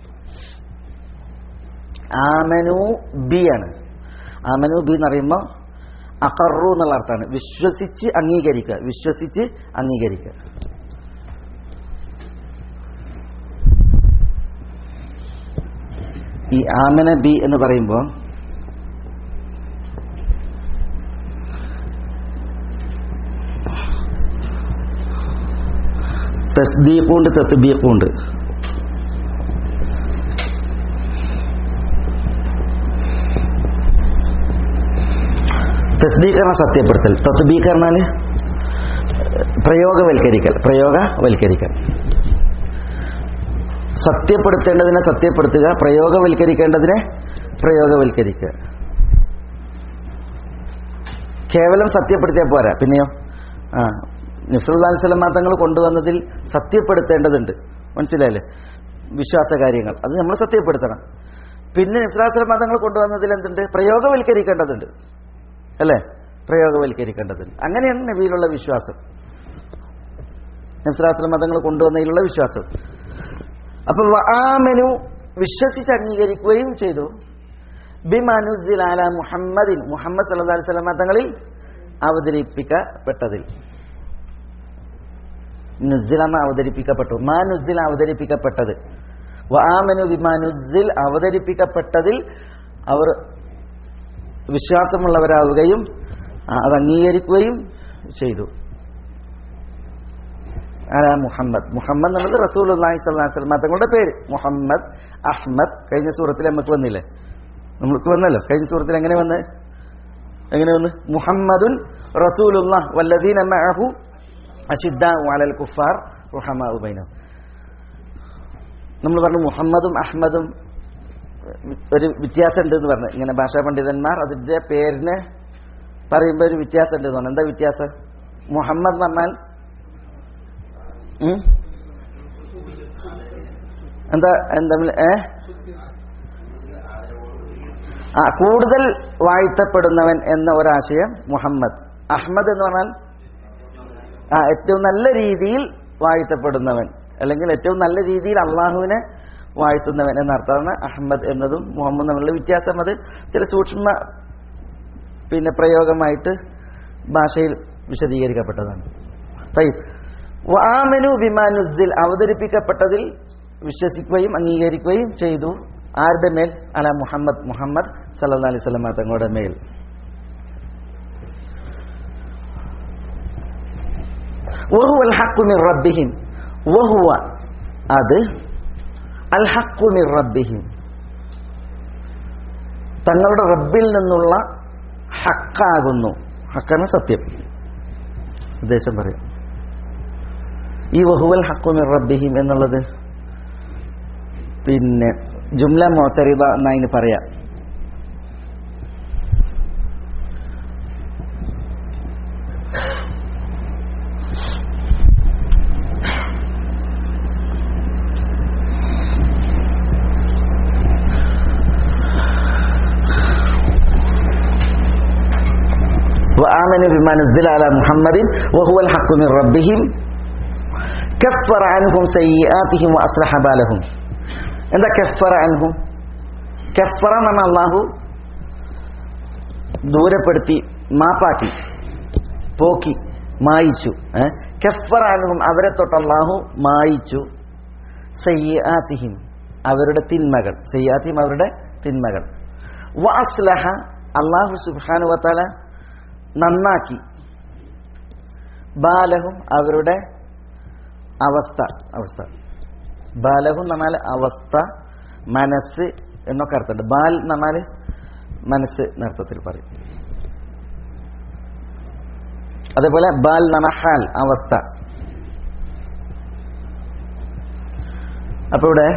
ആമനു ബി ആണ് ആമനു ബി എന്ന് പറയുമ്പോൾ അഖറു എന്നുള്ള അർത്ഥമാണ് വിശ്വസിച്ച് അംഗീകരിക്കുക വിശ്വസിച്ച് അംഗീകരിക്കുക ഈ ആമന ബി എന്ന് പറയുമ്പോൾ തസ്ദീഖുണ്ട് തത്ബീഖുണ്ട് തസ്ദീഖ് സത്യപ്പെടുത്തൽ തത്ബീഖ് പറഞ്ഞാൽ പ്രയോഗവൽക്കരിക്കൽ പ്രയോഗവൽക്കരിക്കൽ സത്യപ്പെടുത്തേണ്ടതിനെ സത്യപ്പെടുത്തുക പ്രയോഗവൽക്കരിക്കേണ്ടതിനെ പ്രയോഗവൽക്കരിക്കുക കേവലം സത്യപ്പെടുത്തിയാൽ പോരാ പിന്നെയോ ആ നബ്സല്ലാഹി സ്വലമ തങ്ങൾ കൊണ്ടുവന്നതിൽ സത്യപ്പെടുത്തേണ്ടതുണ്ട് മനസ്സിലായില്ലേ വിശ്വാസ കാര്യങ്ങൾ അത് നമ്മൾ സത്യപ്പെടുത്തണം പിന്നെ നബ്സലാസ്ലമ തങ്ങൾ കൊണ്ടുവന്നതിൽ എന്തുണ്ട് പ്രയോഗവൽക്കരിക്കേണ്ടതുണ്ട് അല്ലേ പ്രയോഗവൽക്കരിക്കേണ്ടതുണ്ട് അങ്ങനെയാണ് നബിയിലുള്ള വിശ്വാസം നബ്സലാസ്ലം മതങ്ങൾ കൊണ്ടുവന്നതിലുള്ള വിശ്വാസം അപ്പൊ ആമനു വിശ്വസിച്ച് അംഗീകരിക്കുകയും ചെയ്തു ബിമാനുസിൽ അല മുഹമ്മദിൻ മുഹമ്മദ് സല്ലല്ലാഹു അലൈഹി വസല്ലം തങ്ങളിൽ അവതരിപ്പിക്കപ്പെട്ടതിൽ നുസിൽ എന്ന അവതരിപ്പിക്കപ്പെട്ടു മാ നുസിൽ അവതരിപ്പിക്കപ്പെട്ടത് വാമനു ബിമാ നുസിൽ അവതരിപ്പിക്കപ്പെട്ടതിൽ അവർ വിശ്വാസമുള്ളവരാവുകയും ആ, അത് അംഗീകരിക്കുകയും ചെയ്തു ആരാ മുഹമ്മദ് മുഹമ്മദ് എന്നുള്ളത് റസൂൽ അള്ളാഹി സ്വല്ലാ വസ്ലം തങ്ങളുടെ പേര് മുഹമ്മദ് അഹ്മദ് കഴിഞ്ഞ സൂറത്തിൽ നമുക്ക് വന്നില്ലേ നമുക്ക് വന്നല്ലോ കഴിഞ്ഞ സൂറത്തിൽ എങ്ങനെ വന്ന് എങ്ങനെ വന്ന് മുഹമ്മദുൻ റസൂലുള്ള വല്ലദീന മഅഹു അഷിദ്ദാഉ അലൽ കുഫാർ റുഹമാഉ ബൈനഹും നമ്മൾ പറഞ്ഞു മുഹമ്മദും അഹ്മദും ഒരു വ്യത്യാസം ഉണ്ടെന്ന് പറഞ്ഞു ഇങ്ങനെ ഭാഷാ പണ്ഡിതന്മാർ അതിന്റെ പേരിന് പറയുമ്പോൾ ഒരു വ്യത്യാസം ഉണ്ടെന്ന് പറഞ്ഞു എന്താ വ്യത്യാസം മുഹമ്മദ് എന്ന് പറഞ്ഞാൽ ഉം? എന്താ എന്താ ഏ ആ കൂടുതൽ വാഴ്ത്തപ്പെടുന്നവൻ എന്ന ഒരാശയം മുഹമ്മദ് അഹ്മദ് എന്ന് പറഞ്ഞാൽ ആ ഏറ്റവും നല്ല രീതിയിൽ വാഴ്ത്തപ്പെടുന്നവൻ അല്ലെങ്കിൽ ഏറ്റവും നല്ല രീതിയിൽ അള്ളാഹുവിനെ വാഴ്ത്തുന്നവൻ എന്നർത്ഥമാണ് അഹമ്മദ് എന്നതും മുഹമ്മദ് തമ്മിലുള്ള വ്യത്യാസം അത് ചില സൂക്ഷ്മ പിന്നെ പ്രയോഗമായിട്ട് ഭാഷയിൽ വിശദീകരിക്കപ്പെട്ടതാണ് തയ്യ്. വാമനു ബിമാനുസിൽ അവതരിപ്പിക്കപ്പെട്ടതിൽ വിശ്വസിക്കുകയും അംഗീകരിക്കുകയും ചെയ്തു ആരുടെ മേൽ അല മുഹമ്മദ് മുഹമ്മദ് സല്ലല്ലാഹു അലൈഹി വസല്ലം തങ്ങളുടെ മേൽ വഹുവ അൽ ഹഖ്ഖു മിർ റബ്ബിഹിം വഹുവ അത് അൽ ഹഖ്ഖു മിർ റബ്ബിഹിം തങ്ങളുടെ റബ്ബിൽ നിന്നുള്ള ഹക്കാകുന്നു ഹക്കാണ് സത്യം ഉദ്ദേശം പറയും ഈ വഹുവൽ ഹക്കു മിർ റബ്ബിഹിം എന്നുള്ളത് പിന്നെ ജുംല മോത്തറിബ എന്നതിന് പറയാം وآمنوا بما نزل على محمد وهو الحق من ربهم كفر عنهم سيئاتهم وأصلح بالهم എന്താ കഫറ അൻഹും കഫറ എന്നാണ് അള്ളാഹു ദൂരപ്പെടുത്തി മാപ്പാക്കി പോക്കി മായിച്ചു ഏ? കഫറ അൻഹും അവരെ തൊട്ട് അള്ളാഹു മായിച്ചു സയ്യാത്തിഹിം അവരുടെ തിന്മകൾ സയ്യാത്തിഹിം അവരുടെ തിന്മകൾ വഅസ്ലഹ അള്ളാഹു സുബ്ഹാനഹു വതആല നന്നാക്കി ബാലഹും അവരുടെ അവസ്ഥ അവസ്ഥ ബാലഹും എന്ന് പറഞ്ഞാൽ അവസ്ഥ മനസ്സ് എന്നൊക്കെ അർത്ഥമുണ്ട് ബാൽ എന്ന് പറഞ്ഞാൽ മനസ്സ് എന്നർത്ഥത്തിൽ പറയും അതേപോലെ ബാൽ എന്ന് പറഞ്ഞാൽ ഹാൽ അവസ്ഥ അപ്പൊ ഇവിടെ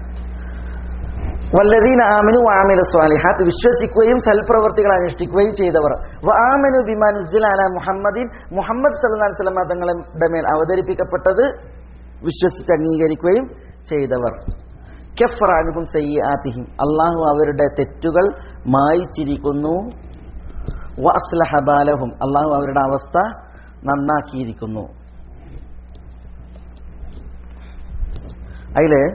വല്ലദീന ആമിനു ആമില സ്വാലിഹാത്ത് വിശ്വസിക്കുകയും സൽപ്രവർത്തികൾ അനുഷ്ഠിക്കുകയും ചെയ്തവർ ആമനു ബിമാനുസിൽ അല മുഹമ്മദീൻ മുഹമ്മദ് സല്ലല്ലാഹു അലൈഹി വസല്ലം തങ്ങളുടെ മേൽ അവതരിപ്പിക്കപ്പെട്ടത് വിശ്വസിച്ച് അംഗീകരിക്കുകയും ചെയ്തവർ കെഫറാനുഹും സയ്യാത്തിഹിം അള്ളാഹു അവരുടെ തെറ്റുകൾ മായിച്ചിരിക്കുന്നു വഅസ്ലഹ ബാലഹും അള്ളാഹു അവരുടെ അവസ്ഥ നന്നാക്കിയിരിക്കുന്നു അതില്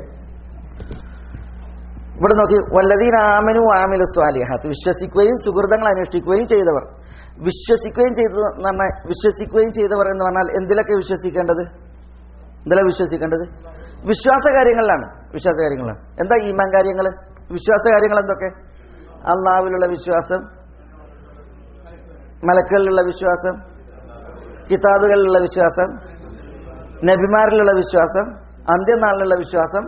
ഇവിടെ നോക്കി വല്ലതീൻ ആമനു ആമില സ്വാലിഹാത്ത് വിശ്വസിക്കുകയും സുഹൃതങ്ങൾ അനുഷ്ഠിക്കുകയും ചെയ്തവർ വിശ്വസിക്കുകയും ചെയ്തത് എന്ന് പറഞ്ഞാൽ വിശ്വസിക്കുകയും ചെയ്തവർ എന്ന് പറഞ്ഞാൽ എന്തിലൊക്കെ വിശ്വസിക്കേണ്ടത് എന്തിലാ വിശ്വസിക്കേണ്ടത് വിശ്വാസ കാര്യങ്ങളിലാണ് വിശ്വാസ കാര്യങ്ങളാണ് എന്താ ഈമാൻ കാര്യങ്ങൾ വിശ്വാസ കാര്യങ്ങൾ എന്തൊക്കെ അള്ളാവിലുള്ള വിശ്വാസം മലക്കളിലുള്ള വിശ്വാസം കിതാബുകളിലുള്ള വിശ്വാസം നബിമാരിലുള്ള വിശ്വാസം അന്ത്യനാളിലുള്ള വിശ്വാസം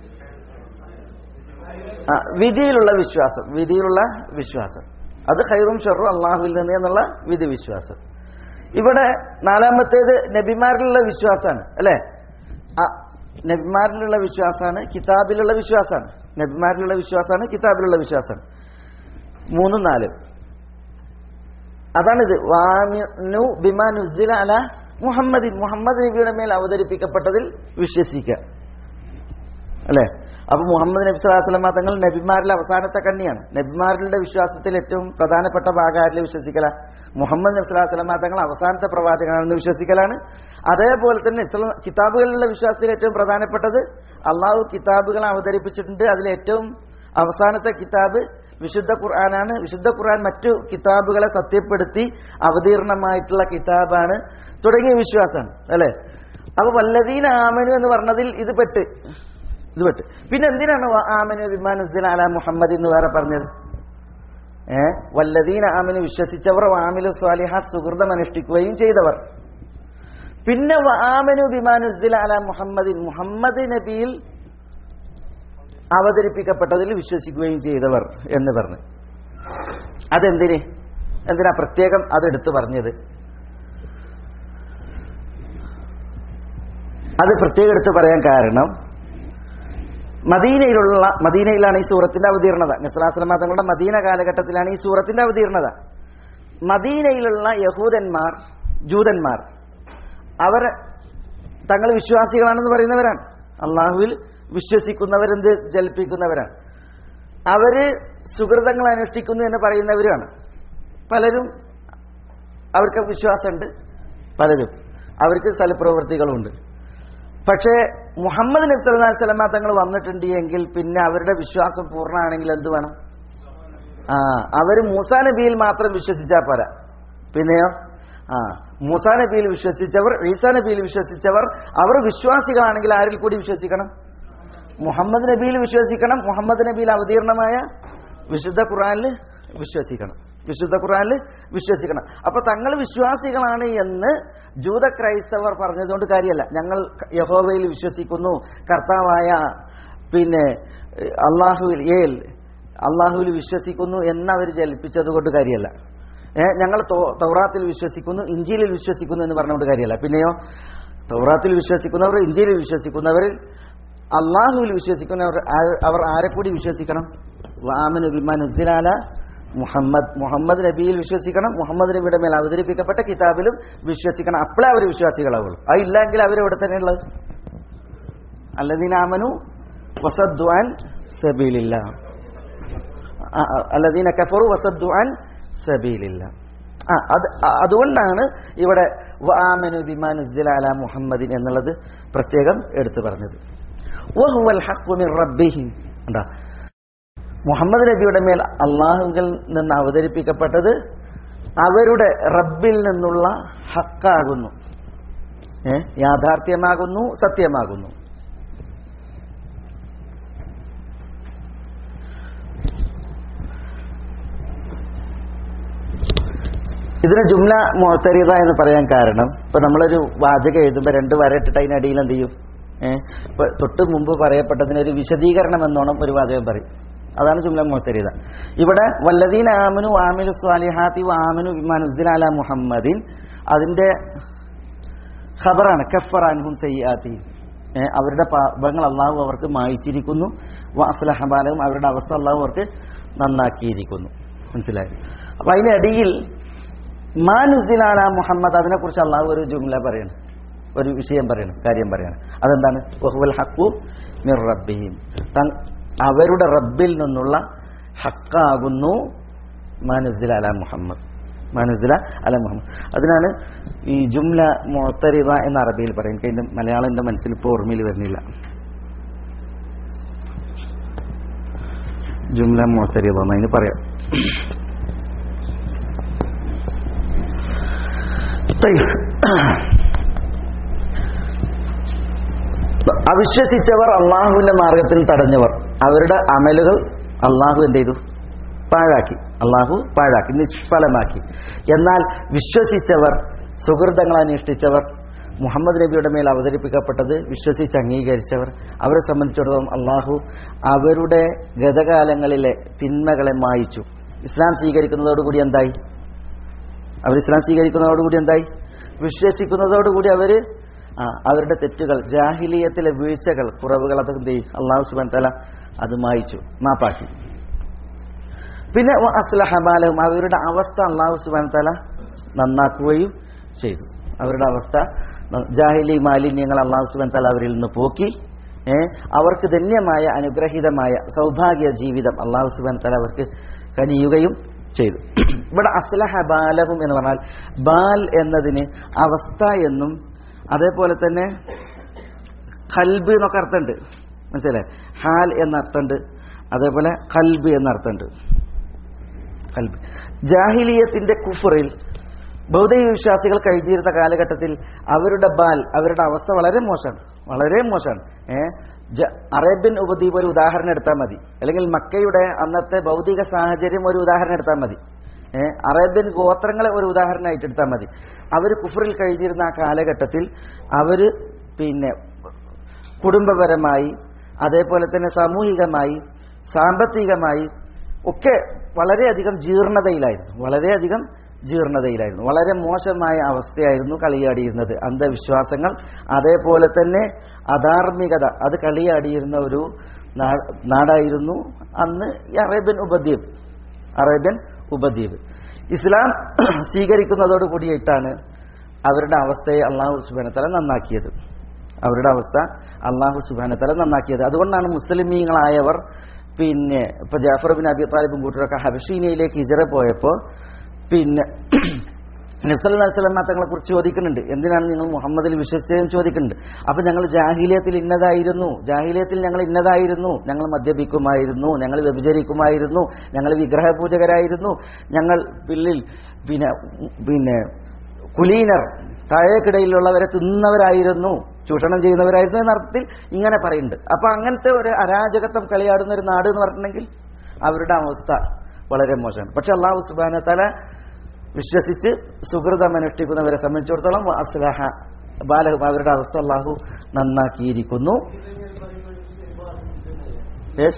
ആ, വിധിയിലുള്ള വിശ്വാസം വിധിയിലുള്ള വിശ്വാസം അത് ഖൈറും ഷെറും അള്ളാഹുവിൽ നിന്ന് എന്നുള്ള വിധി വിശ്വാസം ഇവിടെ നാലാമത്തേത് നബിമാരിലുള്ള വിശ്വാസമാണ് അല്ലേ ആ നബിമാരിലുള്ള വിശ്വാസമാണ് കിതാബിലുള്ള വിശ്വാസമാണ് നബിമാരിലുള്ള വിശ്വാസമാണ് കിതാബിലുള്ള വിശ്വാസമാണ് മൂന്നും നാലും അതാണിത് വാമിനു ബിമാനുദ്ദില അല മുഹമ്മദിൻ മുഹമ്മദ് നബിയുടെ മേൽ അവതരിപ്പിക്കപ്പെട്ടതിൽ വിശ്വസിക്കുക അല്ലേ അപ്പൊ മുഹമ്മദ് നബി സ്വലാഹു വസ്ലമ തങ്ങൾ നബിമാരിലെ അവസാനത്തെ കണ്ണിയാണ് നബിമാരുടെ വിശ്വാസത്തിൽ ഏറ്റവും പ്രധാനപ്പെട്ട ഭാഗമാരിൽ വിശ്വസിക്കല മുഹമ്മദ് നബി സ്വലാഹു വസ്ലമ തങ്ങൾ അവസാനത്തെ പ്രവാചകനാണെന്ന് വിശ്വസിക്കലാണ് അതേപോലെ തന്നെ ഇസ്ലാം കിതാബുകളിലുള്ള വിശ്വാസത്തിൽ ഏറ്റവും പ്രധാനപ്പെട്ടത് അള്ളാഹു കിതാബുകൾ അവതരിപ്പിച്ചിട്ടുണ്ട് അതിൽ ഏറ്റവും അവസാനത്തെ കിതാബ് വിശുദ്ധ ഖുർആനാണ് വിശുദ്ധ ഖുർആൻ മറ്റു കിതാബുകളെ സത്യപ്പെടുത്തി അവതീർണമായിട്ടുള്ള കിതാബാണ് തുടങ്ങിയ വിശ്വാസമാണ് അല്ലെ അപ്പൊ വല്ലദീന ആമനു എന്ന് പറഞ്ഞതിൽ ഇത് പെട്ട് ഇത് പെട്ട് പിന്നെ എന്തിനാണ് വ ആമനു ബിമാനുദ്ദീൻ അല മുഹമ്മദ് എന്ന് വേറെ പറഞ്ഞത് ഏ വല്ലദീന ആമനു വിശ്വസിച്ചവർ ആമിലു സ്വാലിഹാത്ത് സുഹൃതം അനുഷ്ഠിക്കുകയും ചെയ്തവർ പിന്നെ വ ആമനു ബിമാനുദ്ദീൻ അല മുഹമ്മദിൻ മുഹമ്മദ് നബിയിൽ അവതരിപ്പിക്കപ്പെട്ടതിൽ വിശ്വസിക്കുകയും ചെയ്തവർ എന്ന് പറഞ്ഞു അതെന്തിന് എന്തിനാ പ്രത്യേകം അതെടുത്ത് പറഞ്ഞത് അത് പ്രത്യേകം എടുത്ത് പറയാൻ കാരണം മദീനയിലുള്ള മദീനയിലാണ് ഈ സൂറത്തിന്റെ അവതീർണത നസ്ലാസ്ലമ തങ്ങളുടെ മദീന കാലഘട്ടത്തിലാണ് ഈ സൂറത്തിന്റെ അവതീർണത മദീനയിലുള്ള യഹൂദന്മാർ ജൂതന്മാർ അവർ തങ്ങൾ വിശ്വാസികളാണെന്ന് പറയുന്നവരാണ് അള്ളാഹുവിൽ വിശ്വസിക്കുന്നവരെന്ത് ജൽപ്പിക്കുന്നവരാണ് അവര് സുഹൃതങ്ങൾ അനുഷ്ഠിക്കുന്നു എന്ന് പറയുന്നവരാണ് പലരും അവർക്ക് വിശ്വാസമുണ്ട് പലരും അവർക്ക് സൽപ്രവൃത്തികളുണ്ട് പക്ഷേ മുഹമ്മദ് നബി സല്ലല്ലാഹു അലൈഹി വസല്ലമ തങ്ങൾ വന്നിട്ടുണ്ട് എങ്കിൽ പിന്നെ അവരുടെ വിശ്വാസം പൂർണ്ണമാണെങ്കിൽ എന്ത് വേണം ആ അവര് മൂസാ നബിയിൽ മാത്രം വിശ്വസിച്ചാൽ പോരാ പിന്നെയോ ആ മൂസാ നബിയിൽ വിശ്വസിച്ചവർ ഈസാ നബിയിൽ വിശ്വസിച്ചവർ അവർ വിശ്വാസികളാണെങ്കിൽ ആരിൽ കൂടി വിശ്വസിക്കണം മുഹമ്മദ് നബിയിൽ വിശ്വസിക്കണം മുഹമ്മദ് നബിയിൽ അവതീർണമായ വിശുദ്ധ ഖുറാനിൽ വിശ്വസിക്കണം വിശുദ്ധ ഖുറാനിൽ വിശ്വസിക്കണം അപ്പൊ തങ്ങൾ വിശ്വാസികളാണ് എന്ന് ജൂത ക്രൈസ്തവർ പറഞ്ഞതുകൊണ്ട് കാര്യമല്ല ഞങ്ങൾ യഹോവയിൽ വിശ്വസിക്കുന്നു കർത്താവായ പിന്നെ അള്ളാഹുവിൽ ഏൽ അള്ളാഹുവിൽ വിശ്വസിക്കുന്നു എന്നവർ ജൽപ്പിച്ചത് കൊണ്ട് കാര്യമല്ല ഏ ഞങ്ങൾ തൗ- തൗറാത്തിൽ വിശ്വസിക്കുന്നു ഇഞ്ചിയിൽ വിശ്വസിക്കുന്നു എന്ന് പറഞ്ഞുകൊണ്ട് കാര്യമല്ല പിന്നെയോ തൗറാത്തിൽ വിശ്വസിക്കുന്നവർ ഇഞ്ചിയിൽ വിശ്വസിക്കുന്നവരിൽ അള്ളാഹുവിൽ വിശ്വസിക്കുന്നവർ ആ- അവർ ആരെ കൂടി വിശ്വസിക്കണം വാമനു ബിമാനുദ്ദിലാല മുഹമ്മദ് മുഹമ്മദ് നബിയിൽ വിശ്വസിക്കണം മുഹമ്മദ് നബിയുടെ മേൽ അവതരിപ്പിക്കപ്പെട്ട കിതാബിലും വിശ്വസിക്കണം അപ്പോഴേ അവർ വിശ്വാസികളാവുള്ളൂ അതില്ലെങ്കിൽ അവരെവിടെ തന്നെയുള്ളത് അല്ലദീനാമനു വസദ്വാൻ സബീലില്ല അല്ലദീന കഫറു വസദ്വാൻ സബീലില്ല ആ അത് അ- അതുകൊണ്ടാണ് ഇവിടെ വാമനു ബിമാനുദ്ദില അല മുഹമ്മദിൻ എന്നുള്ളത് പ്രത്യേകം എടുത്തു പറഞ്ഞത് വഹുവൽ ഹഖ്ഖു മിർ റബ്ബിഹിം എന്താ മുഹമ്മദ് നബിയുടെ മേൽ അള്ളാഹുവിൽ നിന്ന് അവതരിപ്പിക്കപ്പെട്ടത് അവരുടെ റബ്ബിൽ നിന്നുള്ള ഹക്കാകുന്നു ഏ യാഥാർത്ഥ്യമാകുന്നു സത്യമാകുന്നു ഇതിന് ജുംല മുഴത്തരിത എന്ന് പറയാൻ കാരണം ഇപ്പൊ നമ്മളൊരു വാചകം എഴുതുമ്പോൾ രണ്ട് വരയിട്ടിട്ട് അതിനടിയിൽ എന്ത് ചെയ്യും ഏഹ് ഇപ്പൊ തൊട്ട് മുമ്പ് പറയപ്പെട്ടതിന് ഒരു വിശദീകരണം എന്നോണം ഒരു വാചകം പറയും അതാണ് ജുംല മുഴത്തരിത ഇവിടെ വല്ലദീൻ ആമനു ആമിലു സ്വാലിഹാത്തി ആമനു വിമാനുദ്ദീൻ അല മുഹമ്മദിൻ അതിന്റെ ഖബറാണ് കഫറാൻഹും സയ്യാത്തി അവരുടെ പാപങ്ങൾ അള്ളാഹു അവർക്ക് മായിച്ചിരിക്കുന്നു വാസ്ലഹബാലവും അവരുടെ അവസ്ഥ അള്ളാഹു അവർക്ക് നന്നാക്കിയിരിക്കുന്നു മനസ്സിലായി അപ്പൊ അതിനിടയിൽ മാനുദ്ദിനാല മുഹമ്മദ് അതിനെക്കുറിച്ച് അള്ളാഹു ഒരു ജുംല പറയണം ഒരു വിഷയം പറയണം കാര്യം പറയണം അതെന്താണ് വഹുവൽ ഹക്കു മിർ റബ്ബിഹിം തൻ- അവരുടെ റബ്ബിൽ നിന്നുള്ള ഹക്കാകുന്നു മാനുദ്ദിൽ അല മുഹമ്മദ് മാനുദ്ദില അല മുഹമ്മദ് അതിനാണ് ഈ ജുംല മുഅത്തരിദ എന്ന അറബിയിൽ പറയും എനിക്ക് അതിന്റെ മലയാളം എന്റെ മനസ്സിൽ ഇപ്പോൾ ഓർമ്മയിൽ വരുന്നില്ല ജുംല മുഅത്തരിദ എന്ന് അതിന് പറയാം طيب. അവിശ്വസിച്ചവർ അള്ളാഹുവിന്റെ മാർഗത്തിൽ തടഞ്ഞവർ അവരുടെ അമലുകൾ അള്ളാഹു എന്ത് ചെയ്തു പാഴാക്കി അള്ളാഹു പാഴാക്കി നിഷ്ഫലമാക്കി എന്നാൽ വിശ്വസിച്ചവർ സുഹൃതങ്ങൾ അനുഷ്ഠിച്ചവർ മുഹമ്മദ് നബിയുടെ മേൽ അവതരിപ്പിക്കപ്പെട്ടത് വിശ്വസിച്ച് അംഗീകരിച്ചവർ അവരെ സംബന്ധിച്ചിടത്തോളം അള്ളാഹു അവരുടെ ഗതകാലങ്ങളിലെ തിന്മകളെ മായിച്ചു ഇസ്ലാം സ്വീകരിക്കുന്നതോടുകൂടി എന്തായി അവർ ഇസ്ലാം സ്വീകരിക്കുന്നതോടുകൂടി എന്തായി വിശ്വസിക്കുന്നതോടുകൂടി അവര് ആ, അവരുടെ തെറ്റുകൾ ജാഹിലീയത്തിലെ വീഴ്ചകൾ കുറവുകൾ അതൊക്കെ എന്ത് ചെയ്യും അള്ളാഹു സുബാൻ തല അത് മായിച്ചു മാപ്പാക്കി പിന്നെ വ അസ്ലഹബാലവും അവരുടെ അവസ്ഥ അള്ളാഹു സുബാൻ തല നന്നാക്കുകയും ചെയ്തു അവരുടെ അവസ്ഥ ന- ജാഹിലി മാലിന്യങ്ങൾ അള്ളാഹു സുബാൻ തല അവരിൽ നിന്ന് പോക്കി ഏ, അവർക്ക് ധന്യമായ അനുഗ്രഹീതമായ സൗഭാഗ്യ ജീവിതം അള്ളാഹു സുബാൻ തല അവർക്ക് കനിയുകയും ചെയ്തു ഇവിടെ അസ്ലഹ ബാലഹും എന്ന് പറഞ്ഞാൽ ബാൽ എന്നതിന് അവസ്ഥ എന്നും അതേപോലെ തന്നെ കൽബ് എന്നൊക്കെ അർത്ഥമുണ്ട് മനസ്സിലായി ഹാൽ എന്ന അർത്ഥമുണ്ട് അതേപോലെ കൽബ് എന്ന അർത്ഥമുണ്ട് കൽബ് ജാഹിലിയത്തിന്റെ കുഫറിൽ ബൗദ്ധിക വിശ്വാസികൾ കഴിഞ്ഞിരുന്ന കാലഘട്ടത്തിൽ അവരുടെ ബാൽ അവരുടെ അവസ്ഥ വളരെ മോശമാണ് വളരെ മോശമാണ് ഏ ജ- അറേബ്യൻ ഉപദ്വീപ് ഒരു ഉദാഹരണം എടുത്താൽ മതി അല്ലെങ്കിൽ മക്കയുടെ അന്നത്തെ ഭൗതിക സാഹചര്യം ഒരു ഉദാഹരണം എടുത്താൽ മതി ഏ അറേബ്യൻ ഗോത്രങ്ങളെ ഒരു ഉദാഹരണമായിട്ട് എടുത്താൽ മതി അവർ കുഫറിൽ കഴിഞ്ഞിരുന്ന ആ കാലഘട്ടത്തിൽ അവര് പിന്നെ കുടുംബപരമായി അതേപോലെ തന്നെ സാമൂഹികമായി സാമ്പത്തികമായി ഒക്കെ വളരെയധികം ജീർണതയിലായിരുന്നു വളരെയധികം ജീർണതയിലായിരുന്നു വളരെ മോശമായ അവസ്ഥയായിരുന്നു കളിയാടിയിരുന്നത് അന്ധവിശ്വാസങ്ങൾ അതേപോലെ തന്നെ അധാർമികത അത് കളിയാടിയിരുന്ന ഒരു നാ- നാടായിരുന്നു അന്ന് ഈ അറേബ്യൻ ഉപദ്വീപ് അറേബ്യൻ ഉപദ്വീപ് ഇസ്ലാം സ്വീകരിക്കുന്നതോട് കൂടിയിട്ടാണ് അവരുടെ അവസ്ഥയെ അള്ളാഹു സുബാനത്തല നന്നാക്കിയത് അവരുടെ അവസ്ഥ അള്ളാഹു സുബാനത്തല നന്നാക്കിയത് അതുകൊണ്ടാണ് മുസ്ലിമീങ്ങളായവർ പിന്നെ ഇപ്പൊ ജാഫർ ബിൻ അബി താലിബും കൂട്ടരൊക്കെ ഹബഷീനയിലേക്ക് ഹിജറ പോയപ്പോൾ പിന്നെ നബ്സല്ലാസ്ലം തങ്ങളെ കുറിച്ച് ചോദിക്കുന്നുണ്ട് എന്തിനാണ് നിങ്ങൾ മുഹമ്മദിൽ വിശ്വസിച്ചതെന്ന് ചോദിക്കുന്നുണ്ട് അപ്പൊ ഞങ്ങൾ ജാഹിലിയത്തിൽ ഇന്നതായിരുന്നു ജാഹിലിയത്തിൽ ഞങ്ങൾ ഇന്നതായിരുന്നു ഞങ്ങൾ മദ്യപിക്കുമായിരുന്നു ഞങ്ങൾ വ്യഭിചരിക്കുമായിരുന്നു ഞങ്ങൾ വിഗ്രഹപൂജകരായിരുന്നു ഞങ്ങൾ പിള്ളിൽ പിന്നെ പിന്നെ കുലീനർ താഴേക്കിടയിലുള്ളവരെ തിന്നവരായിരുന്നു ചൂഷണം ചെയ്യുന്നവരായിരുന്നു എന്ന അർത്ഥത്തിൽ ഇങ്ങനെ പറയുന്നുണ്ട് അപ്പൊ അങ്ങനത്തെ ഒരു അരാജകത്വം കളിയാടുന്ന ഒരു നാട് എന്ന് പറഞ്ഞിട്ടുണ്ടെങ്കിൽ അവരുടെ അവസ്ഥ വളരെ മോശമാണ് പക്ഷെ അള്ളാഹു സുബാന തല വിശ്വസിച്ച് സുഹൃതം അനുഷ്ഠിക്കുന്നവരെ സംബന്ധിച്ചിടത്തോളം അസ്ലഹ ബാലഹും അവരുടെ അവസ്ഥ അള്ളാഹു നന്നാക്കിയിരിക്കുന്നു Yes?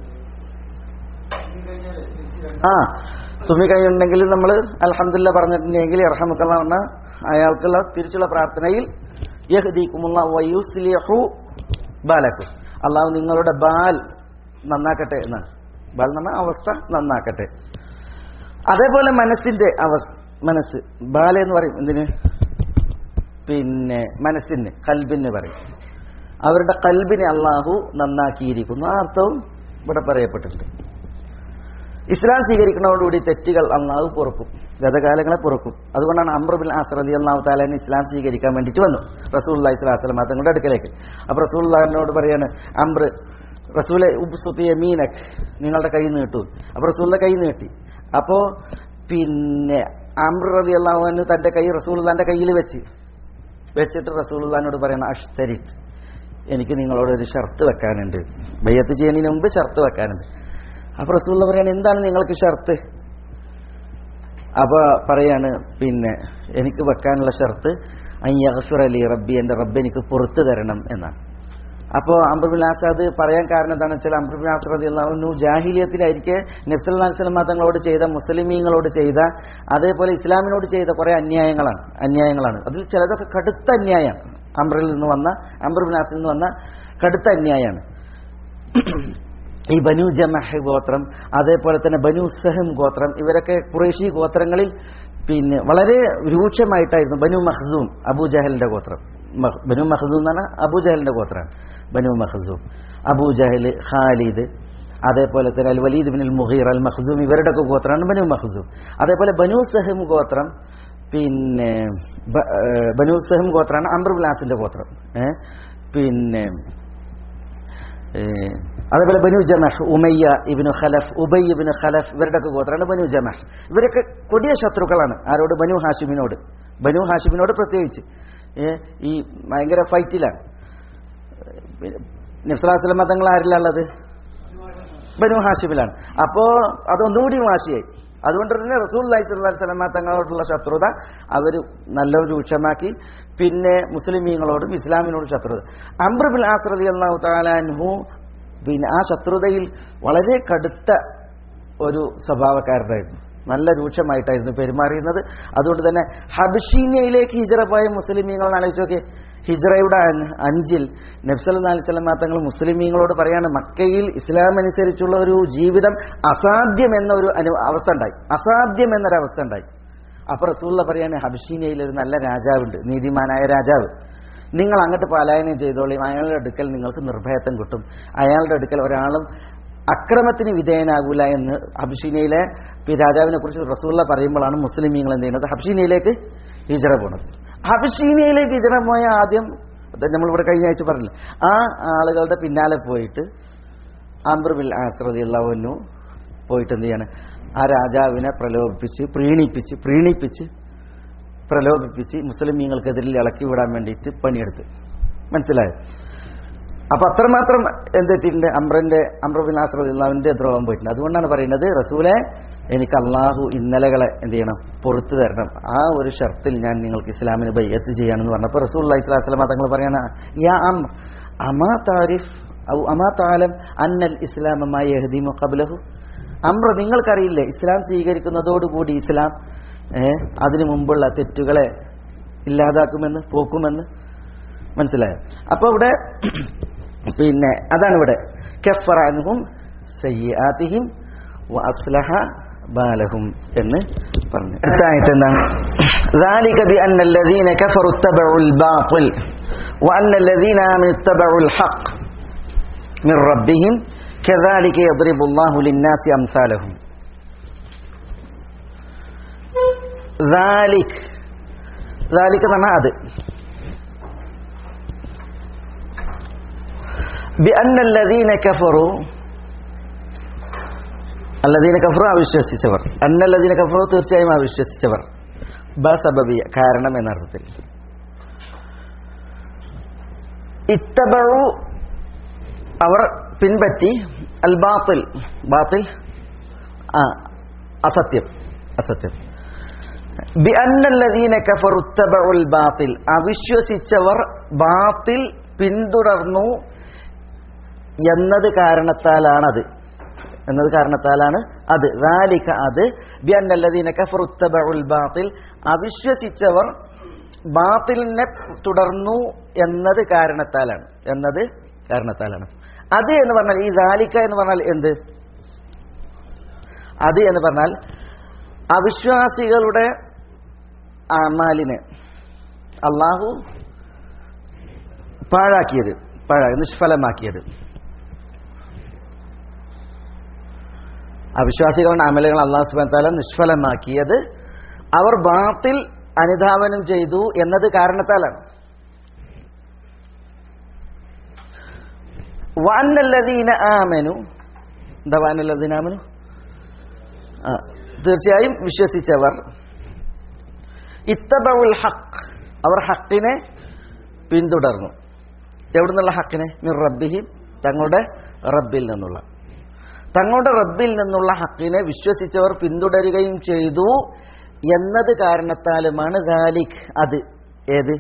ആ തുമ്മി കഴിഞ്ഞിട്ടുണ്ടെങ്കിൽ നമ്മൾ അലഹമില്ല പറഞ്ഞിട്ടുണ്ടെങ്കിൽ ഇറഹമുക്കല്ല പറഞ്ഞ അയാൾക്കുള്ള തിരിച്ചുള്ള പ്രാർത്ഥനയിൽ യഹ്ദീക്കുമുള്ള വയുസ്ലിഹു ബാലക്കും അള്ളാഹു നിങ്ങളുടെ ബാൽ നന്നാക്കട്ടെ എന്നാണ് ബാൽ എന്ന് പറഞ്ഞാൽ അവസ്ഥ നന്നാക്കട്ടെ അതേപോലെ മനസ്സിന്റെ അവസ്ഥ മനസ്സ് ബാല എന്ന് പറയും എന്തിന് പിന്നെ മനസ്സിന് കൽബിന് പറയും അവരുടെ കൽബിനെ അള്ളാഹു നന്നാക്കിയിരിക്കുന്നു ആ അർത്ഥവും ഇവിടെ പറയപ്പെട്ടിട്ടുണ്ട് ഇസ്ലാം സ്വീകരിക്കുന്നതോടുകൂടി തെറ്റുകൾ അള്ളാഹു പൊറുക്കും ഗതകാലങ്ങളെ പൊറുക്കും അതുകൊണ്ടാണ് അമ്രബിൻ ആസ്രദി അള്ളാഹു താലാൻ ഇസ്ലാം സ്വീകരിക്കാൻ വേണ്ടിയിട്ട് വന്നു റസൂൽ അള്ളഹി സ്വലാസ്ലം തങ്ങളുടെ അടുക്കലേക്ക് അപ്പൊ റസൂൽ അള്ളാഹിനോട് പറയാണ് അമ്ര റസൂലെ ഉബ്സുത്തിയ മീനക് നിങ്ങളുടെ കൈ നീട്ടു അപ്പൊ റസൂലിന്റെ കൈ നീട്ടി അപ്പോ പിന്നെ അമ്ര റബി അള്ളാഹുവിന് തന്റെ കൈ റസൂൽ തന്റെ കയ്യിൽ വെച്ച് വെച്ചിട്ട് റസൂൽനോട് പറയണം അഷ്തരിത്ത് എനിക്ക് നിങ്ങളോട് ഒരു ഷർത്ത് വെക്കാനുണ്ട് ബയ്യത്ത് ചെയ്യുന്നതിന് മുമ്പ് ഷർത്ത് വെക്കാനുണ്ട് അപ്പൊ റസൂള്ള പറയാണ് എന്താണ് നിങ്ങൾക്ക് ഷർത്ത് അപ്പൊ പറയാണ് പിന്നെ എനിക്ക് വെക്കാനുള്ള ഷർത്ത് അയ്യഫുർ അലി റബ്ബി എന്റെ റബ്ബ് എനിക്ക് പുറത്തു തരണം എന്നാണ് അപ്പോൾ അംബർബിൻ ആസാദ് പറയാൻ കാരണം എന്താണെന്ന് വെച്ചാൽ അംബർബിൻ ആസാദ് അള്ളാഹുനു ജാഹിലിയത്തിലായിരിക്കെ നബ്സൽ മാതങ്ങളോട് ചെയ്ത മുസ്ലിമീങ്ങളോട് ചെയ്ത അതേപോലെ ഇസ്ലാമിനോട് ചെയ്ത കുറെ അന്യായങ്ങളാണ് അന്യായങ്ങളാണ് അതിൽ ചിലതൊക്കെ കടുത്ത അന്യായമാണ് അംബറിൽ നിന്ന് വന്ന അംബർബിൻ ആസിൽ നിന്ന് വന്ന കടുത്ത അന്യായമാണ് ഈ ബനു ജമഹ് ഗോത്രം അതേപോലെ തന്നെ ബനു സഹം ഗോത്രം ഇവരൊക്കെ കുറേശി ഗോത്രങ്ങളിൽ പിന്നെ വളരെ രൂക്ഷമായിട്ടായിരുന്നു ബനു മഖ്സൂം അബൂജഹലിന്റെ ഗോത്രം മഹ്- ബനു മഖ്സൂം എന്ന് പറഞ്ഞാൽ അബൂജഹലിന്റെ ഗോത്രമാണ് ബനു മഖ്സൂം അബൂജഹൽ ഖാലിദ് അതേപോലെ തന്നെ al Walid bin al Mughira al Makhzum ഇവരുടെ ഒക്കെ ഗോത്രമാണ് ബനു മഖ്സൂം അതേപോലെ ബനു സഹം ഗോത്രം പിന്നെ ബ- ഏഹ് ബനു സഹം ഗോത്രമാണ് അംബ്രുബുലാസിന്റെ ഗോത്രം ഏഹ് പിന്നെ ഏഹ് അതേപോലെ ബനു ജമഹ് ഉമയ്യ ഇബിനു ഖലഫ് ഉബൈ ഇബിനു ഖലഫ് ഇവരുടെ ഒക്കെ ഗോത്രമാണ് ബനു ജമഹ് ഇവരൊക്കെ കൊടിയ ശത്രുക്കളാണ് ആരോട് ബനു ഹാഷിമിനോട് ബനു ഹാഷിമിനോട് പ്രത്യേകിച്ച് ഏഹ് ഈ ഭയങ്കര ഫൈറ്റിലാണ് നബ്സലാസ്ലം മതങ്ങൾ ആരിലുള്ളത് ബനു ഹാഷിമിലാണ് അപ്പോ അതൊന്നുകൂടി വാശിയായി അതുകൊണ്ട് തന്നെ റസൂൽ അലൈഹി സ്വലാം തങ്ങളോടുള്ള ശത്രുത അവർ നല്ല രൂക്ഷമാക്കി പിന്നെ മുസ്ലിമീങ്ങളോടും ഇസ്ലാമിനോടും ശത്രുത അംബ്രബിൽ ആസ്രദി അള്ളാഹു താലാൻഹു പിന്നെ ആ ശത്രുതയിൽ വളരെ കടുത്ത ഒരു സ്വഭാവക്കാരനായിരുന്നു നല്ല രൂക്ഷമായിട്ടായിരുന്നു പെരുമാറിയിരുന്നത് അതുകൊണ്ട് തന്നെ ഹബഷീനയിലേക്ക് ഹിജറ പോയ മുസ്ലിമീങ്ങൾ ആലോചിച്ച് നോക്കിയേ ഹിജ്റയുടെ അൻ- അഞ്ചിൽ നബ്സൽ അലൈഹി സ്വലം തങ്ങൾ മുസ്ലിമീങ്ങളോട് പറയാണ് മക്കയിൽ ഇസ്ലാം അനുസരിച്ചുള്ള ഒരു ജീവിതം അസാധ്യം എന്ന ഒരു അനു അവസ്ഥ ഉണ്ടായി അസാധ്യം എന്നൊരവസ്ഥ ഉണ്ടായി അപ്പൊ റസൂള്ള പറയാണ് ഹബഷീനയിൽ ഒരു നല്ല രാജാവുണ്ട് നീതിമാനായ രാജാവ് നിങ്ങൾ അങ്ങോട്ട് പലായനം ചെയ്തോളി അയാളുടെ അടുക്കൽ നിങ്ങൾക്ക് നിർഭയത്വം കിട്ടും അയാളുടെ അടുക്കൽ ഒരാളും അക്രമത്തിന് വിധേയനാകൂല എന്ന് ഹബ്ഷീനയിലെ പി രാജാവിനെ കുറിച്ച് റസൂള്ള പറയുമ്പോഴാണ് മുസ്ലിമീങ്ങൾ എന്ത് ചെയ്യുന്നത് ഹബ്ഷീനയിലേക്ക് ഹിജറ പോണത് ഹബ്ഷീനയിലേക്ക് ഹിജറ പോയ ആദ്യം അത് നമ്മളിവിടെ കഴിഞ്ഞ ആഴ്ച പറഞ്ഞില്ല ആ ആളുകളുടെ പിന്നാലെ പോയിട്ട് ആംബ്രബിൽ ആശ്രതിയുള്ളവനു പോയിട്ട് എന്ത് ചെയ്യാണ് ആ രാജാവിനെ പ്രലോഭിപ്പിച്ച് പ്രീണിപ്പിച്ച് പ്രീണിപ്പിച്ച് പ്രലോഭിപ്പിച്ച് മുസ്ലിമീങ്ങൾക്കെതിരിൽ ഇളക്കി വിടാൻ വേണ്ടിയിട്ട് പണിയെടുത്തു മനസ്സിലായോ അപ്പൊ അത്രമാത്രം എന്തെത്തിയിട്ടുണ്ട് അമ്രന്റെ അമ്രബിൻ ആസ്രദിള്ളാവിന്റെ ദ്രോഹം പോയിട്ടുണ്ട് അതുകൊണ്ടാണ് പറയുന്നത് റസൂലെ എനിക്ക് അള്ളാഹു ഇന്നലകളെ എന്ത് ചെയ്യണം പുറത്തു തരണം ആ ഒരു ഷർത്തിൽ ഞാൻ നിങ്ങൾക്ക് ഇസ്ലാമിന് ബയ്യത്ത് ചെയ്യാണെന്ന് പറഞ്ഞപ്പോൾ റസൂൽ അലൈഹി സ്വലാസ്ലാം തങ്ങൾ പറയാണ് യാ അം അമാ താരിഫ് ഔ അമാ താലം അന്നൽ ഇസ്ലാമമായ യഹദീമു ഖബ്ലഹു അമ്ര നിങ്ങൾക്കറിയില്ലേ ഇസ്ലാം സ്വീകരിക്കുന്നതോടുകൂടി ഇസ്ലാം ഏ, അതിനു മുമ്പുള്ള തെറ്റുകളെ ഇല്ലാതാക്കുമെന്ന് പോക്കുമെന്ന് മനസ്സിലായോ അപ്പൊ ഇവിടെ പിന്നെ അതാണ് ഇവിടെ കഫറാനുഹും സയ്യാത്തിഹിം അസ്ലഹ ബാലഹും എന്ന് പറഞ്ഞു അടുത്ത ആയത്ത് എന്താണ് ذلك بأن الذين كفروا اتبعوا الباطل وأن الذين آمنوا اتبعوا الحق من ربهم كذلك يضرب الله للناس أمثالهم ذلك ذلك എന്ന് പറഞ്ഞാൽ അത് بأن الذين كفروا الذين كفروا അവിശ്വസിച്ചവർ അന്നല്ലദീന കഫറു തീർച്ചയായും അവിശ്വസിച്ചവർ ബസബബിയ കാരണം എന്നർത്ഥത്തിൽ ഇത്തബഴു അവർ പിൻപറ്റി അൽ ബാത്തിൽ ബാത്തിൽ ആ അസത്യം അസത്യം ബി അന്നല്ലദീന കഫറു ഇത്തബഉൽ ബാത്തിൽ അവിശ്വസിച്ചവർ ബാത്തിൽ പിന്തുടർന്നു എന്നത് കാരണത്താലാണത് എന്നത് കാരണത്താലാണ് അത് ذَلِكَ അത് بِأَنَّ الَّذِينَ كَفَرُوا اتَّبَعُوا الْبَاطِلَ അവിശ്വസിച്ചവർ ബാത്തിലിനെ തുടർന്നു എന്നത് കാരണത്താലാണ് എന്നത് കാരണത്താലാണ് അത് എന്ന് പറഞ്ഞാൽ ഈ ദാലിക്ക എന്ന് പറഞ്ഞാൽ എന്ത് അത് എന്ന് പറഞ്ഞാൽ അവിശ്വാസികളുടെ അമാലിനെ അള്ളാഹു പാഴാക്കിയത് പാഴാക്കി നിഷ്ഫലമാക്കിയത് അവിശ്വാസികളുടെ അമലുകൾ അള്ളാഹു സുബാൻ താല നിഷ്ഫലമാക്കിയത് അവർ ബാത്തിൽ അനുധാവനം ചെയ്തു എന്നത് കാരണത്താലാണ് വാനല്ലതീന ആമനു എന്താ വാനല്ലതീന ആമനു ആ തീർച്ചയായും വിശ്വസിച്ചവർ ഇത്തബുൽ ഹക്ക് അവർ ഹക്കിനെ പിന്തുടർന്നു എവിടെ നിന്നുള്ള ഹക്കിനെ മിർ റബ്ബിഹിം തങ്ങളുടെ റബ്ബിൽ നിന്നുള്ള തങ്ങളുടെ റബ്ബിൽ നിന്നുള്ള ഹക്കിനെ വിശ്വസിച്ചവർ പിന്തുടരുകയും ചെയ്തു എന്നത് കാരണത്താലുമാണ് ദാലിഖ് അത് ഏത്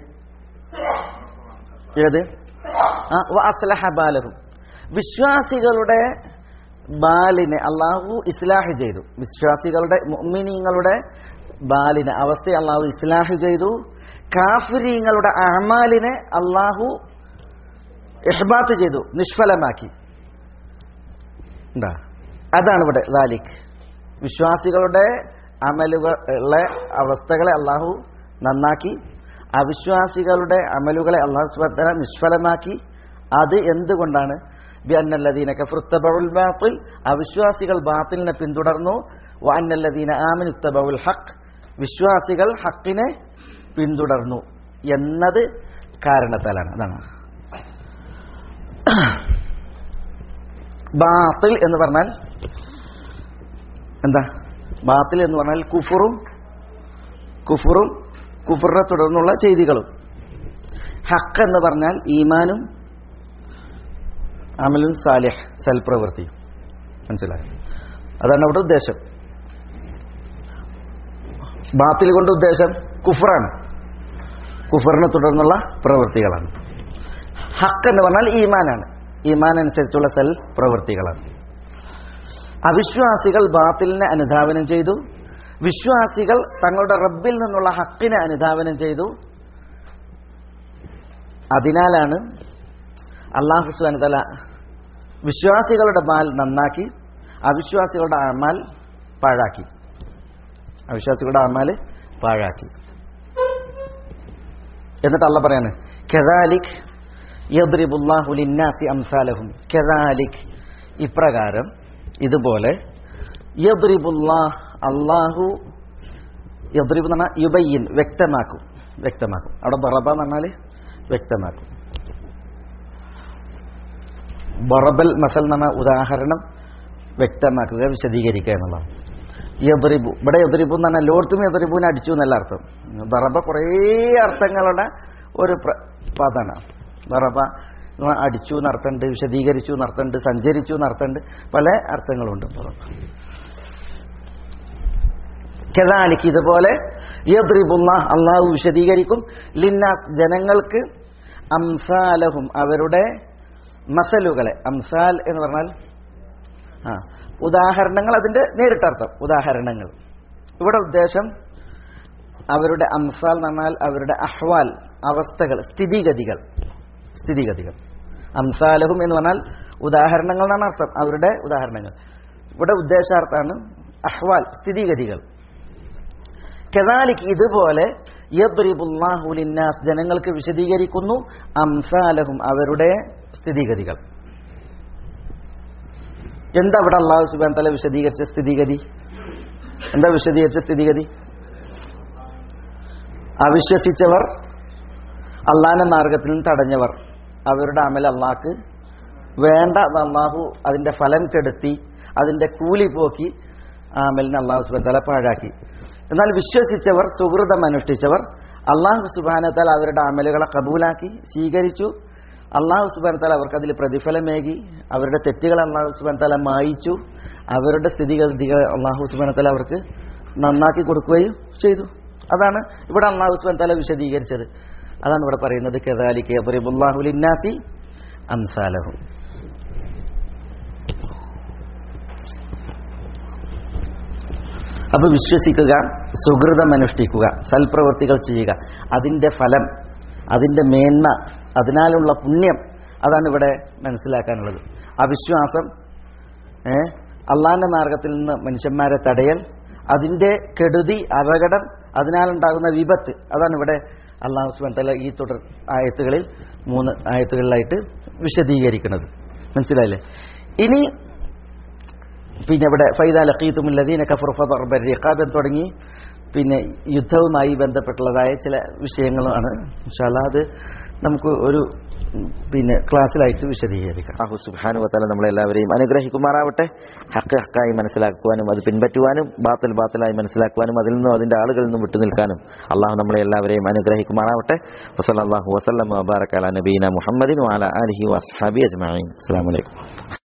ഏത് ആ വ അസ്ലഹ ബാലഹും വിശ്വാസികളുടെ ബാലിനെ അള്ളാഹു ഇസ്ലാഹ് ചെയ്തു വിശ്വാസികളുടെ മുഅ്മിനീങ്ങളുടെ ബാലിനെ അവസ്ഥയെ അള്ളാഹു ഇസ്ലാഹ് ചെയ്തു കാഫിരീങ്ങളുടെ അഹമാലിനെ അള്ളാഹു ഇഹ്ബാത്ത് ചെയ്തു നിഷ്ഫലമാക്കി എന്താ അതാണ് ഇവിടെ ദാലിഖ് വിശ്വാസികളുടെ അമലുകളെ അവസ്ഥകളെ അള്ളാഹു നന്നാക്കി അവിശ്വാസികളുടെ അമലുകളെ അള്ളാഹു സുബത്തല നിഷ്ഫലമാക്കി അത് എന്തുകൊണ്ടാണ് ബിഅന്നല്ലദീന കഫറുത്തബഉൽ ബാത്തിൽ അവിശ്വാസികൾ ബാത്തിലിനെ പിന്തുടർന്നു വഅന്നല്ലദീന ആമനുത്തബഉൽ ഹഖ് വിശ്വാസികൾ ഹക്കിനെ പിന്തുടർന്നു എന്നത് കാരണത്താലാണ് അതാണ് ബാത്തിൽ എന്ന് പറഞ്ഞാൽ എന്താ ബാത്തിൽ എന്ന് പറഞ്ഞാൽ കുഫറും കുഫറും കുഫറിനെ തുടർന്നുള്ള ചെയ്തികളും ഹക്ക് എന്ന് പറഞ്ഞാൽ ഈമാനും അമലും സാലിഹ് സൽപ്രവൃത്തിയും മനസ്സിലായി അതാണ് അവിടെ ഉദ്ദേശം ബാത്തിൽ കൊണ്ട് ഉദ്ദേശം കുഫറാണ് കുഫറിനെ തുടർന്നുള്ള പ്രവൃത്തികളാണ് ഹക്ക് എന്ന് പറഞ്ഞാൽ ഈമാനാണ് ഈമാൻ അനുസരിച്ചുള്ള സൽ പ്രവൃത്തികളാണ് അവിശ്വാസികൾ ബാത്തിലിനെ അനുധാവനം ചെയ്തു വിശ്വാസികൾ തങ്ങളുടെ റബ്ബിൽ നിന്നുള്ള ഹക്കിനെ അനുധാവനം ചെയ്തു അതിനാലാണ് അള്ളാഹു സുബാന തല വിശ്വാസികളുടെ മാൽ നന്നാക്കി അവിശ്വാസികളുടെ അമാൽ പാഴാക്കി അവിശ്വാസികളുടെ അമാൽ പാഴാക്കി എന്നിട്ട് അല്ല പറയാണ് കെദാലിക് യദ്രിബുല്ലാഹു ലിന്നാസി അംസാലഹും കെദാലിക് ഇപ്രകാരം ഇതുപോലെ യദ്രിബുല്ലാഹ് അള്ളാഹു യദ്രിബ് എന്ന് പറഞ്ഞാൽ യുബയ്യൻ വ്യക്തമാക്കും വ്യക്തമാക്കും അവിടെ ബറബ എന്ന് പറഞ്ഞാൽ വ്യക്തമാക്കും ബറബൽ മസൽ എന്ന് പറഞ്ഞ ഉദാഹരണം വ്യക്തമാക്കുക വിശദീകരിക്കുക എന്നുള്ളതാണ് യദ്രിബു ഇവിടെ യദ്രിബു എന്ന് പറഞ്ഞാൽ എല്ലായിടത്തും യദ്രിബുവിനെ അടിച്ചു എന്നല്ല അർത്ഥം ദറബ കുറേ അർത്ഥങ്ങളുടെ ഒരു പ്ര- പദമാണ് ദറബ എന്ന് പറഞ്ഞാൽ അടിച്ചു എന്നർത്ഥമുണ്ട് വിശദീകരിച്ചു എന്നർത്ഥമുണ്ട് സഞ്ചരിച്ചു എന്നർത്ഥമുണ്ട് പല അർത്ഥങ്ങളുണ്ട് ദറബ കെതാലിക്ക് ഇതുപോലെ യദ്രിബുള്ള അള്ളാഹു വിശദീകരിക്കും ലിന്നാസ് ജനങ്ങൾക്ക് അംസാലഹും അവരുടെ മസലുകളെ അംസാൽ എന്ന് പറഞ്ഞാൽ ആ ഉദാഹരണങ്ങൾ അതിന്റെ നേരിട്ടർത്ഥം ഉദാഹരണങ്ങൾ ഇവിടെ ഉദ്ദേശം അവരുടെ അംസാൽ എന്ന് പറഞ്ഞാൽ അവരുടെ അഹ്വാൽ അവസ്ഥകൾ സ്ഥിതിഗതികൾ സ്ഥിതിഗതികൾ അംസാലഹും എന്ന് പറഞ്ഞാൽ ഉദാഹരണങ്ങൾ എന്നാണ് അർത്ഥം അവരുടെ ഉദാഹരണങ്ങൾ ഇവിടെ ഉദ്ദേശാർത്ഥാണ് അഹ്വാൽ സ്ഥിതിഗതികൾ കെതാലിക്ക് ഇതുപോലെ യദ്രിബുല്ലാഹു ലിന്നാസ് ജനങ്ങൾക്ക് വിശദീകരിക്കുന്നു അംസാലഹും അവരുടെ സ്ഥിതിഗതികൾ എന്താ ഇവിടെ അള്ളാഹു സുബാൻ തല വിശദീകരിച്ച സ്ഥിതിഗതി എന്താ വിശദീകരിച്ച സ്ഥിതിഗതി അവിശ്വസിച്ചവർ അള്ളാന്റെ മാർഗത്തിൽ നിന്ന് തടഞ്ഞവർ അവരുടെ അമൽ അള്ളാഹ്ക്ക് വേണ്ട അത് അള്ളാഹു അതിന്റെ ഫലം കെടുത്തി അതിന്റെ കൂലി പോക്കി ആ അമലിനെ അള്ളാഹു സുബാൻ തല പാഴാക്കി എന്നാൽ വിശ്വസിച്ചവർ സുഹൃതം അനുഷ്ഠിച്ചവർ അള്ളാഹു സുബാനത്താൽ അവരുടെ അമലുകളെ കബൂലാക്കി സ്വീകരിച്ചു അള്ളാഹു സുബാൻ താല അവർക്ക് അതിൽ പ്രതിഫലമേകി അവരുടെ തെറ്റുകൾ അള്ളാഹു സുബാൻ താല മായിച്ചു അവരുടെ സ്ഥിതിഗതികൾ അള്ളാഹു സുബാൻ താല അവർക്ക് നന്നാക്കി കൊടുക്കുകയും ചെയ്തു അതാണ് ഇവിടെ അള്ളാഹു സുബാൻ താല വിശദീകരിച്ചത് അതാണ് ഇവിടെ പറയുന്നത് കെതാലിക്ക് അബറിബുല്ലാഹുലിന്നാസി അംസാലഹു അപ്പൊ വിശ്വസിക്കുക സുഹൃതം അനുഷ്ഠിക്കുക സൽപ്രവൃത്തികൾ ചെയ്യുക അതിന്റെ ഫലം അതിന്റെ മേന്മ അതിനാലുള്ള പുണ്യം അതാണ് ഇവിടെ മനസ്സിലാക്കാനുള്ളത് അവിശ്വാസം ഏ അള്ളാന്റെ മാർഗത്തിൽ നിന്ന് മനുഷ്യന്മാരെ തടയൽ അതിന്റെ കെടുതി അപകടം അതിനാലുണ്ടാകുന്ന വിപത്ത് അതാണ് ഇവിടെ അള്ളാഹു സുബാൻ തല ഈ തുടർ ആയത്തുകളിൽ മൂന്ന് ആയത്തുകളിലായിട്ട് വിശദീകരിക്കുന്നത് മനസ്സിലായില്ലേ ഇനി പിന്നെ ഇവിടെ ഫൈദ ലഖീത്തുമുല്ലദീന കഫർ ഫദർബർ റിഖാബൻ തുടങ്ങി പിന്നെ യുദ്ധവുമായി ബന്ധപ്പെട്ടുള്ളതായ ചില വിഷയങ്ങളാണ് ഇൻഷാല്ലാ അത് നമുക്ക് ഒരു ഉം, പിന്നെ ക്ലാസ്സിലായിട്ട് വിശദീകരിക്കാം അഹു സുബാനു വത്താല നമ്മളെല്ലാവരെയും അനുഗ്രഹിക്കുമാറാവട്ടെ ഹക്ക് ഹക്കായി മനസ്സിലാക്കുവാനും അത് പിൻപറ്റുവാനും ബാത്തിൽ ബാത്തിലായി മനസ്സിലാക്കുവാനും അതിൽ നിന്നും അതിന്റെ ആളുകളിൽ നിന്നും വിട്ടുനിൽക്കാനും അള്ളാഹു നമ്മളെ എല്ലാവരെയും അനുഗ്രഹിക്കുമാറാവട്ടെ വസല്ലാഹു വസ്ലം വബാറക്കാല നബീന മുഹമ്മദിൻ വാല അലഹി വസ്ഹാബി അജ്മാൻ അസ്സാം വലൈക്കും